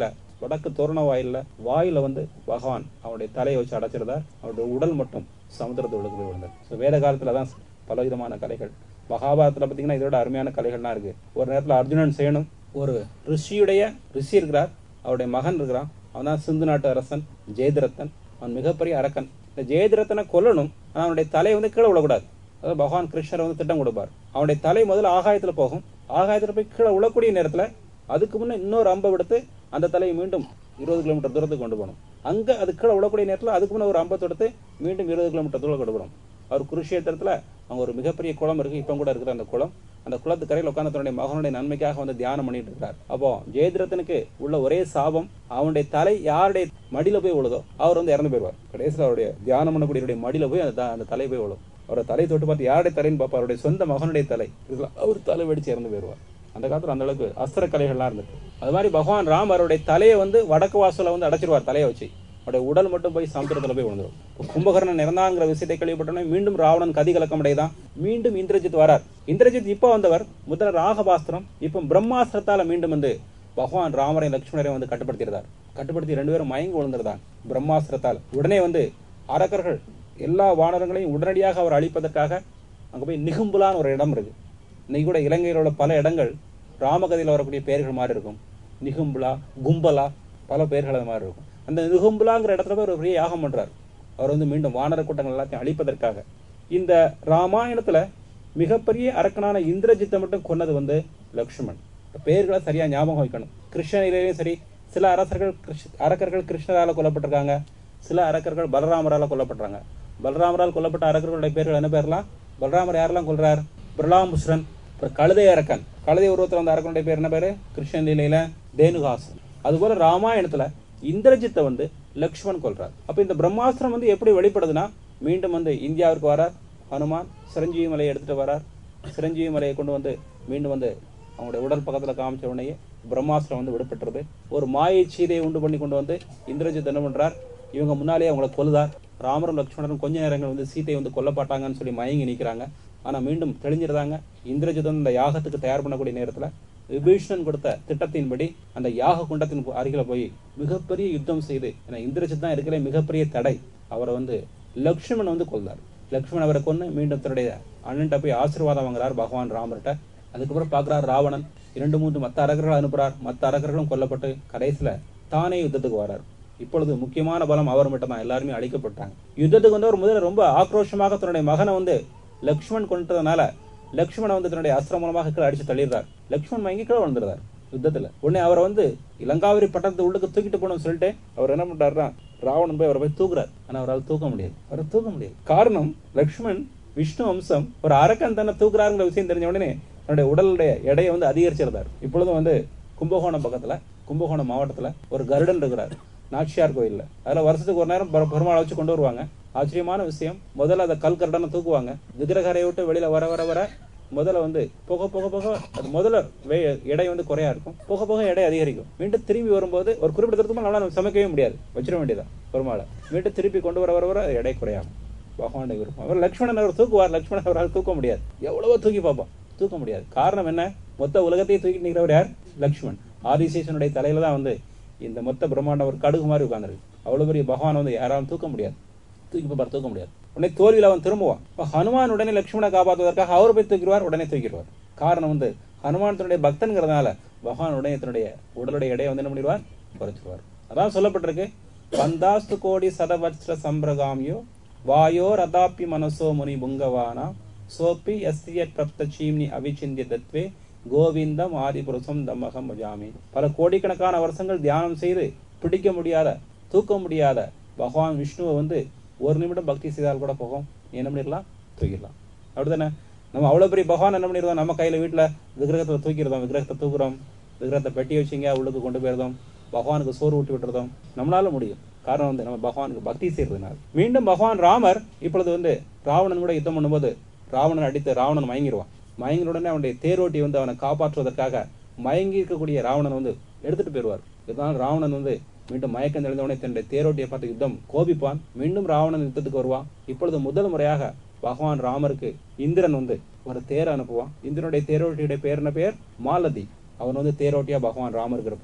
வடக்கு தோரண வாயில்ல வாயில வந்து பகவான் அவனுடைய தலையை வச்சு அடைச்சிருந்தார் அவருடைய உடல் மட்டும் சமுத்திரத்தை ஒழுங்கு போய் விழுந்தார் ஸோ வேத காலத்துல தான் பலவிதமான கலைகள் மகாபாரதத்துல பார்த்தீங்கன்னா இதோட அருமையான கலைகள்லாம் இருக்கு ஒரு நேரத்துல அர்ஜுனன் செய்யணும் ஒரு ரிஷியுடைய ரிஷி இருக்கிறார் அவருடைய மகன் இருக்கிறான் அவன் தான் சிந்து நாட்டு அரசன் ஜெயதிரத்தன் அவன் மிகப்பெரிய அரக்கன் இந்த ஜெயதிரத்தனை கொல்லணும் ஆனா அவனுடைய தலையை வந்து கீழே விடக்கூடாது அதாவது பகவான் கிருஷ்ணர் வந்து திட்டம் கொடுப்பார் அவனுடைய தலை முதல்ல ஆகாயத்துல போகும் ஆகாயத்துல போய் கீழே விழக்கூடிய நேரத்துல அதுக்கு முன்ன இன்னொரு அம்பை விடுத்து அந்த தலையை மீண்டும் இருபது கிலோமீட்டர் தூரத்துக்கு கொண்டு போகணும் அங்க அது கீழே விழக்கூடிய நேரத்துல அதுக்கு முன்ன ஒரு அம்பை தொடுத்து மீண்டும் இருபது கிலோமீட்டர் தூரம் கொண்டு போகணும் அவர் குருஷேத்திரத்துல அங்க ஒரு மிகப்பெரிய குளம் இருக்கு இப்ப கூட இருக்கிற அந்த குளம் அந்த குளத்து கரையில் உட்கார்ந்து தன்னுடைய மகனுடைய நன்மைக்காக வந்து தியானம் பண்ணிட்டு இருக்கார் அப்போ ஜெயதிரத்தனுக்கு உள்ள ஒரே சாபம் அவனுடைய தலை யாருடைய மடியில போய் விழுதோ அவர் வந்து இறந்து போயிடுவார் கடைசியில் அவருடைய தியானம் பண்ணக்கூடியவருடைய மடியில போய் அந்த த- அந்த தலை போய் விழும் அவரோட தலை தொட்டு பார்த்து யாருடைய தலைன்னு பார்ப்பார் அவருடைய சொந்த மகனுடைய தலை இதுல அவர் தலை வெடிச்சு இறந்து போயிடுவார் அந்த காலத்துல அந்த அளவுக்கு அஸ்திர கலைகள்லாம் இருந்துட்டு அது மாதிரி பகவான் ராம் அவருடைய தலையை வந்து வடக்கு வாசல்ல வந்து அடைச்சிருவார் தலையை வச்சு அவருடைய உடல் மட்டும் போய் சமுத்திரத்துல போய் விழுந்துரும் இப்ப கும்பகர்ணன் இறந்தாங்கிற விஷயத்தை கேள்விப்பட்டோன்னே மீண்டும் ராவணன் கதி கலக்கம் அடைதான் மீண்டும் இந்திரஜித் வரார் இந்திரஜித் இப்ப வந்தவர் முதல்ல ராகபாஸ்திரம் இப்ப பிரம்மாஸ்திரத்தால மீண்டும் வந்து பகவான் ராமரை லட்சுமணரையும் வந்து கட்டுப்படுத்தியிருந்தார் கட்டுப்படுத்தி ரெண்டு பேரும் மயங்கி விழுந்திருந்தாங்க பிரம்மாஸ்திரத்தால் உடனே வந்து அரக்கர்கள் எல்லா வானரங்களையும் உடனடியாக அவர் அழிப்பதற்காக அங்க போய் நிகும்புலான்னு ஒரு இடம் இருக்கு இன்னைக்கு கூட இலங்கையில் உள்ள பல இடங்கள் ராமகதையில் வரக்கூடிய பெயர்கள் மாதிரி இருக்கும் நிகும்புலா கும்பலா பல பெயர்கள் அது மாதிரி இருக்கும் அந்த நிகும்புலாங்கிற இடத்துல போய் ஒரு பெரிய யாகம் பண்றார் அவர் வந்து மீண்டும் வானர கூட்டங்கள் எல்லாத்தையும் அழிப்பதற்காக இந்த ராமாயணத்துல மிகப்பெரிய அரக்கனான இந்திரஜித்தை மட்டும் கொன்னது வந்து லக்ஷ்மண் பெயர்களை சரியா ஞாபகம் வைக்கணும் கிருஷ்ணனிலேயும் சரி சில அரசர்கள் கிருஷ்- அரக்கர்கள் கிருஷ்ணரால கொல்லப்பட்டிருக்காங்க சில அரக்கர்கள் பலராமரால கொல்லப்பட்டாங்க பலராமரால் கொல்லப்பட்ட அரக்கர்களுடைய பேர்கள் என்ன பேர்லாம் பலராமர் யாரெல்லாம் கொல்றார் பிரலாம்புஸ்ரன் அப்புறம் கழுதை அரக்கன் கழுதை உருவத்தில் வந்த அரக்கனுடைய பேர் என்ன பேரு கிருஷ்ண லீலையில தேனுகாசன் அதுபோல ராமாயணத்துல இந்திரஜித்தை வந்து லக்ஷ்மண் கொல்றார் அப்ப இந்த பிரம்மாஸ்திரம் வந்து எப்படி வெளிப்படுதுன்னா மீண்டும் வந்து இந்தியாவிற்கு வரார் ஹனுமான் சிரஞ்சீவி மலையை எடுத்துட்டு வரார் சிரஞ்சீவி மலையை கொண்டு வந்து மீண்டும் வந்து அவங்களுடைய உடல் பக்கத்துல காமிச்ச உடனே பிரம்மாஸ்திரம் வந்து விடுபட்டுறது ஒரு மாயை சீதையை உண்டு பண்ணி கொண்டு வந்து இந்திரஜித் என்ன பண்றார் இவங்க முன்னாலேயே அவங்கள கொல்லுதார் ராமரும் லக்ஷ்மணரும் கொஞ்ச நேரங்கள் வந்து சீதையை வந்து கொல்லப்பட்டாங்கன்னு சொல்லி மயங்கி நிக்கிறாங்க ஆனா மீண்டும் தெளிஞ்சிருந்தாங்க இந்திரஜித் வந்து இந்த யாகத்துக்கு தயார் பண்ணக்கூடிய நேரத்துல விபீஷணன் கொடுத்த திட்டத்தின்படி அந்த யாக குண்டத்தின் அருகில போய் மிகப்பெரிய யுத்தம் செய்து ஏன்னா இந்திரஜித் தான் இருக்கிற மிகப்பெரிய தடை அவரை வந்து லக்ஷ்மணன் வந்து கொல்றார் லக்ஷ்மணன் அவரை கொன்னு மீண்டும் தன்னுடைய அண்ணன்ட்ட போய் ஆசீர்வாதம் வாங்குறார் பகவான் ராமர்கிட்ட அதுக்கப்புறம் பார்க்கறார் ராவணன் இரண்டு மூன்று மத்த அரக்கர்கள் அனுப்புறார் மத்த அரக்கர்களும் கொல்லப்பட்டு கடைசியில தானே யுத்தத்துக்கு வரார் இப்பொழுது முக்கியமான பலம் அவர் மட்டும் தான் எல்லாருமே அழிக்கப்பட்டாங்க யுத்தத்துக்கு வந்தவர் முதல்ல ரொம்ப ஆக்ரோஷமாக தன்னுடைய மகனை வந்து லக்ஷ்மண் கொண்டதுனால லக்ஷ்மணன் வந்து தன்னுடைய அஸ்திரம் மூலமாக கீழே அடிச்சு தள்ளிடுறார் லக்ஷ்மண் மயங்கி கீழே விழுந்துருந்தார் யுத்தத்துல உடனே அவரை வந்து இலங்காவிரி பட்டணத்தை உள்ளுக்கு தூக்கிட்டு போகணும்னு சொல்லிட்டு அவர் என்ன பண்றாருன்னா ராவணன் போய் அவரை போய் தூக்குறார் ஆனா அவரால் தூக்க முடியாது அவரை தூக்க முடியாது காரணம் லக்ஷ்மண் விஷ்ணு வம்சம் ஒரு அரக்கன் தன்னை தூக்குறாருங்கிற விஷயம் தெரிஞ்ச உடனே தன்னுடைய உடலுடைய எடையை வந்து அதிகரிச்சிருந்தார் இப்பொழுதும் வந்து கும்பகோணம் பக்கத்துல கும்பகோணம் மாவட்டத்துல ஒரு கருடன் இருக்கிறார் நாச்சியார் கோயில்ல அதுல வருஷத்துக்கு ஒரு நேரம் பெரு- பெருமாளை வச்சு கொண்டு வருவாங்க ஆச்சரியமான விஷயம் முதல்ல அந்த கல் கருடனை தூக்குவாங்க விக்கிரகரையை விட்டு வெளியில வர வர வர முதல்ல வந்து போக போக போக அது முதல்ல வே- எடை வந்து குறையா இருக்கும் போக போக எடை அதிகரிக்கும் மீண்டும் திரும்பி வரும்போது ஒரு குறிப்பிட்ட தூரத்துக்கு மேல நம்மளால சமைக்கவே முடியாது வச்சிட வேண்டியதான் பெருமாளை மீண்டும் திருப்பி கொண்டு வர வர வர எடை குறையாகும் பகவானுடைய விருப்பம் அவர் லக்ஷ்மணன் அவர் தூக்குவார் லக்ஷ்மணன் அவரால் தூக்க முடியாது எவ்வளவோ தூக்கி பார்ப்போம் தூக்க முடியாது காரணம் என்ன மொத்த உலகத்தையும் தூக்கிட்டு நிற்கிறவர் யார் லக்ஷ்மண் ஆதிசேஷனுடைய தலையில தான் வந்து இந்த மொத்த பிரம்மாண்டம் ஒரு கடுகு மாதிரி உட்கார்ந்துருக்கு அவ்வளவு பெரிய பகவான் வந்து யாராலும் தூக்க முடியாது தூக்கி பார்ப்பார் தூக்க முடியாது உடனே தோல்வியில் அவன் திரும்புவான் இப்ப ஹனுமான் உடனே லக்ஷ்மணனை காப்பாற்றுவதற்காக அவர் போய் தூக்கிடுவார் உடனே தூக்கிடுவார் காரணம் வந்து ஹனுமான் தன்னுடைய பக்தன்கிறதுனால பகவான் உடனே தன்னுடைய உடலுடைய எடையை வந்து என்ன பண்ணிடுவார் குறைச்சிடுவார் அதான் சொல்லப்பட்டிருக்கு பந்தாஸ்து கோடி சதவத்ஸ்ர சம்பிரகாமியோ வாயோ ரதாப்பி மனசோ முனி புங்கவானா சோப்பி எஸ்ய பிரப்த சீம்னி அவிச்சிந்திய தத்வே கோவிந்தம் ஆதிபுருஷம் தம்மகம் பஜாமி பல கோடிக்கணக்கான வருஷங்கள் தியானம் செய்து பிடிக்க முடியாத தூக்க முடியாத பகவான் விஷ்ணுவை வந்து ஒரு நிமிடம் பக்தி செய்தால் கூட போகும் நீ என்ன பண்ணிடலாம் தூக்கிடலாம் அப்படிதானே நம்ம அவ்வளவு பெரிய பகவான் என்ன பண்ணிடுவோம் நம்ம கையில வீட்டுல விக்கிரகத்தை தூக்கிடுறோம் விக்கிரகத்தை தூக்குறோம் விக்கிரகத்தை பெட்டி வச்சுங்க உள்ளுக்கு கொண்டு போயிருந்தோம் பகவானுக்கு சோறு ஊட்டி விட்டுறதும் நம்மளால முடியும் காரணம் வந்து நம்ம பகவானுக்கு பக்தி செய்யறதுனால மீண்டும் பகவான் ராமர் இப்பொழுது வந்து ராவணன் கூட யுத்தம் பண்ணும்போது ராவணன் அடித்து ராவணன் மயங்கிடுவான் மயங்கின உடனே அவனுடைய தேரோட்டி வந்து அவனை காப்பாற்றுவதற்காக மயங்கி இருக்கக்கூடிய ராவணன் வந்து எடுத்துட்டு போயிடுவார் இதனால் ராவணன் வந்து மீண்டும் மயக்கம் தெளிந்தவனே தன்னுடைய தேரோட்டியை பார்த்து யுத்தம் கோபிப்பான் மீண்டும் ராவணன் யுத்தத்துக்கு வருவான் இப்பொழுது முதல் முறையாக பகவான் ராமருக்கு இந்திரன் வந்து ஒரு தேரை அனுப்புவான் இந்திரனுடைய தேரோட்டியுடைய பேர் என்ன பேர் மாலதி அவன் வந்து தேரோட்டியா பகவான் ராமருக்கு இருப்பான்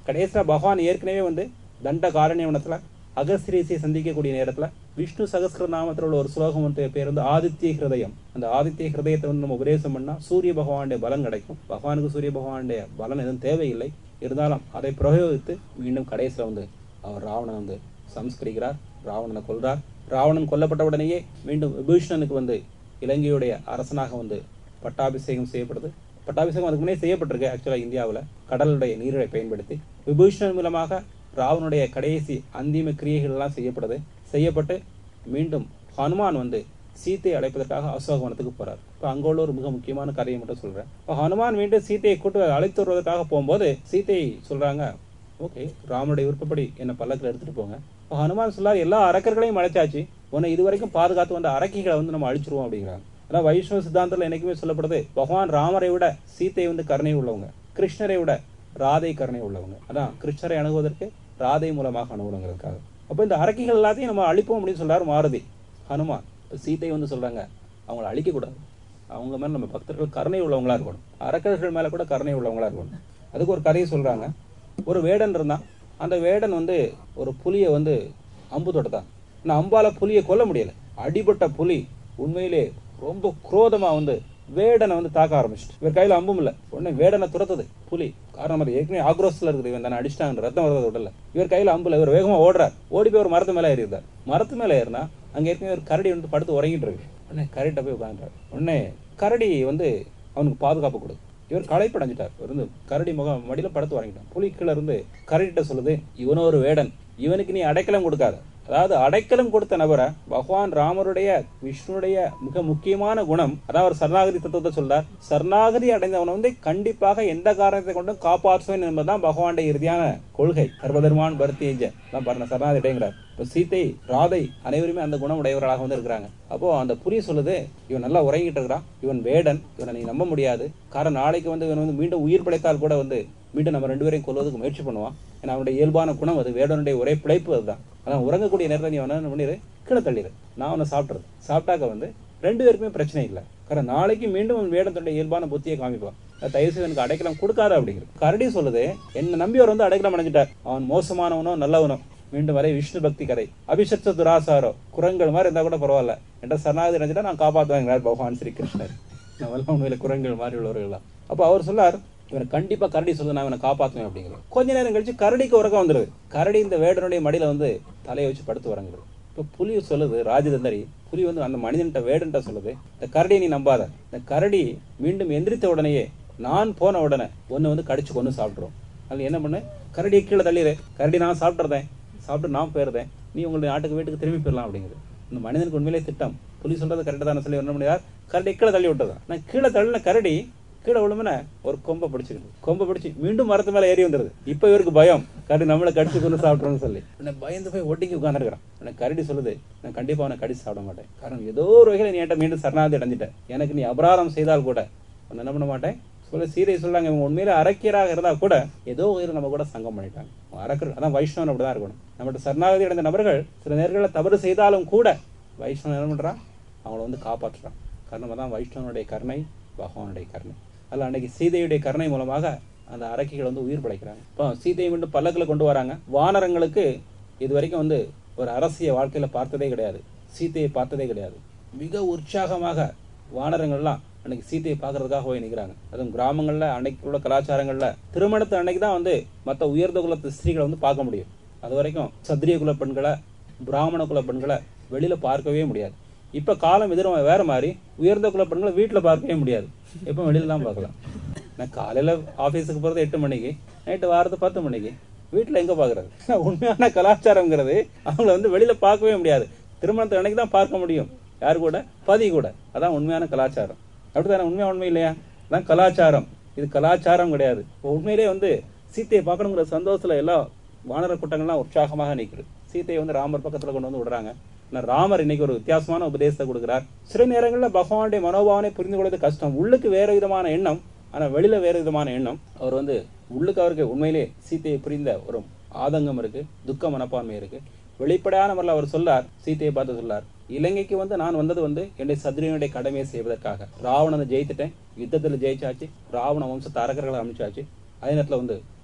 கடைசியா பகவான் ஏற்கனவே வந்து தண்ட காரண்யவனத்துல அகஸ்ரீசியை சந்திக்கக்கூடிய நேரத்துல விஷ்ணு சகஸ்ர நாமத்தில் உள்ள ஒரு ஸ்லோகம் வந்து பேர் வந்து ஆதித்ய ஹிருதயம் அந்த ஆதித்ய ஹிருதயத்தை வந்து நம்ம உபதேசம் பண்ணா சூரிய பகவானுடைய பலன் கிடைக்கும் பகவானுக்கு சூரிய பகவானுடைய பலன் எதுவும் தேவையில்லை இருந்தாலும் அதை பிரயோகித்து மீண்டும் கடைசியில் வந்து அவர் ராவணன் வந்து சம்ஸ்கரிக்கிறார் ராவணனை கொல்றார் ராவணன் கொல்லப்பட்ட உடனேயே மீண்டும் விபீஷணனுக்கு வந்து இலங்கையுடைய அரசனாக வந்து பட்டாபிஷேகம் செய்யப்படுது பட்டாபிஷேகம் அதுக்கு முன்னே செய்யப்பட்டிருக்கு ஆக்சுவலாக இந்தியாவில் கடலுடைய நீரை பயன்படுத்தி விபீஷணன் மூலமாக ராவனுடைய கடைசி அந்திம கிரியைகள் எல்லாம் செய்யப்படுது செய்யப்பட்டு மீண்டும் ஹனுமான் வந்து சீத்தையை அழைப்பதற்காக அசோகவனத்துக்கு போறார் இப்போ அங்க உள்ள ஒரு மிக முக்கியமான கதையை மட்டும் சொல்றேன் இப்போ ஹனுமான் மீண்டும் சீத்தையை கூட்டு அழைத்து வருவதற்காக போகும்போது சீத்தை சொல்றாங்க ஓகே ராமனுடைய விருப்பப்படி என்னை பல்லக்கில் எடுத்துட்டு போங்க இப்போ ஹனுமான் சொல்லார் எல்லா அரக்கர்களையும் அழைச்சாச்சு உன்னை இதுவரைக்கும் பாதுகாத்து வந்த அரக்கிகளை வந்து நம்ம அழிச்சிருவோம் அப்படிங்கிறாங்க அதான் வைஷ்ணவ சித்தாந்தத்தில் என்னைக்குமே சொல்லப்படுது பகவான் ராமரை விட சீத்தை வந்து கருணை உள்ளவங்க கிருஷ்ணரை விட ராதை கருணை உள்ளவங்க அதான் கிருஷ்ணரை அணுகுவதற்கு ராதை மூலமாக அணுகணுங்கிறதுக்காக அப்போ இந்த அரக்கிகள் எல்லாத்தையும் நம்ம அழிப்போம் அப்படின்னு சொல்றாரு மாருதி ஹனுமான் இப்போ சீத்தை வந்து சொல்றாங்க அவங்கள அழிக்கக்கூடாது அவங்க மேல நம்ம பக்தர்கள் கருணை உள்ளவங்களா இருக்கணும் அரக்கர்கள் மேல கூட கருணை உள்ளவங்களா இருக்கணும் அதுக்கு ஒரு கதையை சொல்றாங்க ஒரு வேடன் இருந்தான் அந்த வேடன் வந்து ஒரு புலியை வந்து அம்பு தொடுத்தான் ஆனால் அம்பால புலியை கொல்ல முடியல அடிபட்ட புலி உண்மையிலே ரொம்ப குரோதமா வந்து வேடனை வந்து தாக்க ஆரம்பிச்சிட்டு இவர் கையில அம்பும் இல்ல உடனே வேடனை துரத்துது புலி காரணம் அது ஏற்கனவே ஆக்ரோஸ்ல இருக்குது இவன் தானே அடிச்சிட்டாங்க ரத்தம் வரது உடல்ல இவர் கையில அம்புல இவர் வேகமா ஓடுறார் ஓடி போய் ஒரு மரத்து மேல ஏறியிருந்தார் மரத்து மேல ஏறினா அங்க ஏற்கனவே ஒரு கரடி வந்து படுத்து உறங்கிட்டு இருக்கு உடனே கரடிட்ட போய் உட்காந்துட்டார் உடனே கரடி வந்து அவனுக்கு பாதுகாப்பு கொடுது இவர் களைப்படைஞ்சிட்டார் இவர் வந்து கரடி முகம் மடியில படுத்து உறங்கிட்டான் புலி கீழே இருந்து கரடிட்ட சொல்லுது இவனும் ஒரு வேடன் இவனுக்கு நீ அடைக்கலம் கொடுக்காத அதாவது அடைக்கலம் கொடுத்த நபரை பகவான் ராமருடைய விஷ்ணுடைய மிக முக்கியமான குணம் அதாவது அவர் சரணாகதி தத்துவத்தை சொல்றார் சரணாகதி அடைந்தவனை வந்து கண்டிப்பாக எந்த காரணத்தை கொண்டும் காப்பாற்றுவேன் என்பதுதான் பகவானுடைய இறுதியான கொள்கை சர்வதர்மான் பரத்தி எஞ்ச தான் பாருங்க சரணாகதி அடைங்கிறார் இப்போ சீத்தை ராதை அனைவருமே அந்த குணம் உடையவர்களாக வந்து இருக்கிறாங்க அப்போ அந்த புரிய சொல்லுது இவன் நல்லா உறங்கிட்டு இருக்கிறான் இவன் வேடன் இவனை நீ நம்ப முடியாது காரணம் நாளைக்கு வந்து இவன் வந்து மீண்டும் உயிர் பிழைத்தால் கூட வந்து மீண்டும் நம்ம ரெண்டு பேரையும் கொல்வதற்கு முயற்சி பண்ணுவான் ஏன்னா அவனுடைய இயல்பான குணம் அது வேடனுடைய ஒரே பிழைப்பு அதுதான் அதான் உறங்கக்கூடிய நேரத்தில் நீ என்ன பண்ணிடு கீழே தள்ளிடு நான் அவனை சாப்பிட்றது சாப்பிட்டாக்க வந்து ரெண்டு பேருக்குமே பிரச்சனை இல்லை காரணம் நாளைக்கு மீண்டும் அவன் வேடம் தன்னுடைய இயல்பான புத்தியை காமிப்பான் அது தயவு செய்து எனக்கு அடைக்கலம் கொடுக்காத அப்படிங்கிறது கரடி சொல்லுது என்ன நம்பி அவர் வந்து அடைக்கலம் அடைஞ்சிட்டார் அவன் மோசமானவனோ நல்லவனோ மீண்டும் வரை விஷ்ணு பக்தி கதை அபிஷப்த துராசாரோ குரங்கள் மாதிரி இருந்தா கூட பரவாயில்ல என்ற சரணாகதி அடைஞ்சிட்டா நான் காப்பாற்றுவாங்கிறார் பகவான் ஸ்ரீ கிருஷ்ணர் நம்மளாம் உண்மையில குரங்கள் மாதிரி உள்ளவர்கள்லாம் அப்போ அவர் சொல்லார் இவனை கண்டிப்பா கரடி சொல்லு நான் இவனை காப்பாற்றுவேன் அப்படிங்கிறது கொஞ்ச நேரம் கழிச்சு கரடிக்கு உறக்கம் வந்துருது கரடி இந்த வேடனுடைய மடியில வந்து தலையை வச்சு படுத்து வரங்குது இப்போ புலி சொல்லுது ராஜதந்தரி புலி வந்து அந்த மனிதன்ட்ட வேடன்ட்ட சொல்லுது இந்த கரடியை நீ நம்பாத இந்த கரடி மீண்டும் எந்திரித்த உடனேயே நான் போன உடனே ஒன்னு வந்து கடிச்சு கொண்டு சாப்பிட்றோம் அது என்ன பண்ணு கரடியை கீழே தள்ளிடு கரடி நான் சாப்பிட்றதேன் சாப்பிட்டு நான் போயிருந்தேன் நீ உங்களுடைய நாட்டுக்கு வீட்டுக்கு திரும்பி போயிடலாம் அப்படிங்குது இந்த மனிதனுக்கு உண்மையிலே திட்டம் புலி சொல்றது கரெக்டாக தானே சொல்லி என்ன முடியாது கரடி கீழே தள்ளி விட்டதான் நான் கீழே தள்ளின கரடி கீழே விழுமுன ஒரு கொம்பை பிடிச்சிக்கிட்டு கொம்பை பிடிச்சி மீண்டும் மரத்து மேல ஏறி வந்துருது இப்போ இவருக்கு பயம் கரடி நம்மளை கடிச்சு கொண்டு சாப்பிட்றோம்னு சொல்லி உன்னை பயந்து போய் ஒட்டிக்கு உட்காந்துருக்கான் உன்னை கரடி சொல்லுது நான் கண்டிப்பா அவனை கடிச்சு சாப்பிட மாட்டேன் காரணம் ஏதோ ஒரு வகையில் நீ என்கிட்ட மீண்டும் சரணாகதி அடைஞ்சிட்ட எனக்கு நீ அபராதம் செய்தால் கூட உன்னை என்ன பண்ண மாட்டேன் சொல்ல சீதை சொல்றாங்க இவங்க உண்மையில அரக்கியராக இருந்தா கூட ஏதோ ஒரு நம்ம கூட சங்கம் பண்ணிட்டாங்க அரக்கர் அதான் வைஷ்ணவன் அப்படிதான் இருக்கணும் நம்மகிட்ட சரணாகதி அடைந்த நபர்கள் சில நேரங்களில் தவறு செய்தாலும் கூட வைஷ்ணவன் என்ன பண்றான் அவங்கள வந்து காப்பாற்றுறான் காரணம் அதான் வைஷ்ணவனுடைய கருணை பகவானுடைய கருணை அதில் அன்னைக்கு சீதையுடைய கருணை மூலமாக அந்த அரக்கிகள் வந்து உயிர் படைக்கிறாங்க இப்போ சீதையை மீண்டும் பல்லக்கில் கொண்டு வராங்க வானரங்களுக்கு இது வரைக்கும் வந்து ஒரு அரசிய வாழ்க்கையில பார்த்ததே கிடையாது சீதையை பார்த்ததே கிடையாது மிக உற்சாகமாக வானரங்கள்லாம் அன்னைக்கு சீதையை பார்க்கறதுக்காக போய் நிற்கிறாங்க அதுவும் கிராமங்கள்ல அன்னைக்கு உள்ள கலாச்சாரங்கள்ல திருமணத்து அன்னைக்கு தான் வந்து மற்ற உயர்ந்த குலத்து ஸ்திரீகளை வந்து பார்க்க முடியும் அது வரைக்கும் சத்திரிய குல பெண்களை பிராமண குல பெண்களை வெளியில பார்க்கவே முடியாது இப்ப காலம் எதிரும் வேற மாதிரி உயர்ந்த குல பெண்களை வீட்டுல பார்க்கவே முடியாது எப்போ வெளியில தான் பார்க்கலாம் நான் காலையில ஆபீஸுக்கு போறது எட்டு மணிக்கு நைட்டு வாரத்து பத்து மணிக்கு வீட்டுல எங்க பாக்குறது உண்மையான கலாச்சாரம்ங்கிறது அவங்கள வந்து வெளியில பார்க்கவே முடியாது திருமணத்து அன்னைக்கு தான் பார்க்க முடியும் யாரு கூட பதி கூட அதான் உண்மையான கலாச்சாரம் அப்படித்தானே உண்மையா உண்மை இல்லையா அதான் கலாச்சாரம் இது கலாச்சாரம் கிடையாது இப்போ உண்மையிலேயே வந்து சீத்தையை பார்க்கணுங்கிற சந்தோஷத்துல எல்லாம் வானர கூட்டங்கள்லாம் உற்சாகமாக நிற்குது சீத்தையை வந்து ராமர் பக்கத்துல கொண்டு வந்து விடுறாங்க ஆனா ராமர் இன்னைக்கு ஒரு வித்தியாசமான உபதேசத்தை கொடுக்கிறார் சில நேரங்களில் பகவானுடைய மனோபாவனை புரிந்து கொள்வது கஷ்டம் உள்ளுக்கு வேற விதமான எண்ணம் ஆனா வெளியில வேற விதமான எண்ணம் அவர் வந்து உள்ளுக்கு அவருக்கு உண்மையிலே சீத்தையை புரிந்த ஒரு ஆதங்கம் இருக்கு துக்க மனப்பான்மை இருக்கு வெளிப்படையான முறையில் அவர் சொல்லார் சீத்தையை பார்த்து சொல்லார் இலங்கைக்கு வந்து நான் வந்தது வந்து என்னுடைய சத்ரியனுடைய கடமையை செய்வதற்காக ராவணனை ஜெயித்துட்டேன் யுத்தத்தில் ஜெயிச்சாச்சு ராவண வம்சத்தை அரக்கர்களை அமைச்சாச்சு அதே நேரத்தில் வந்து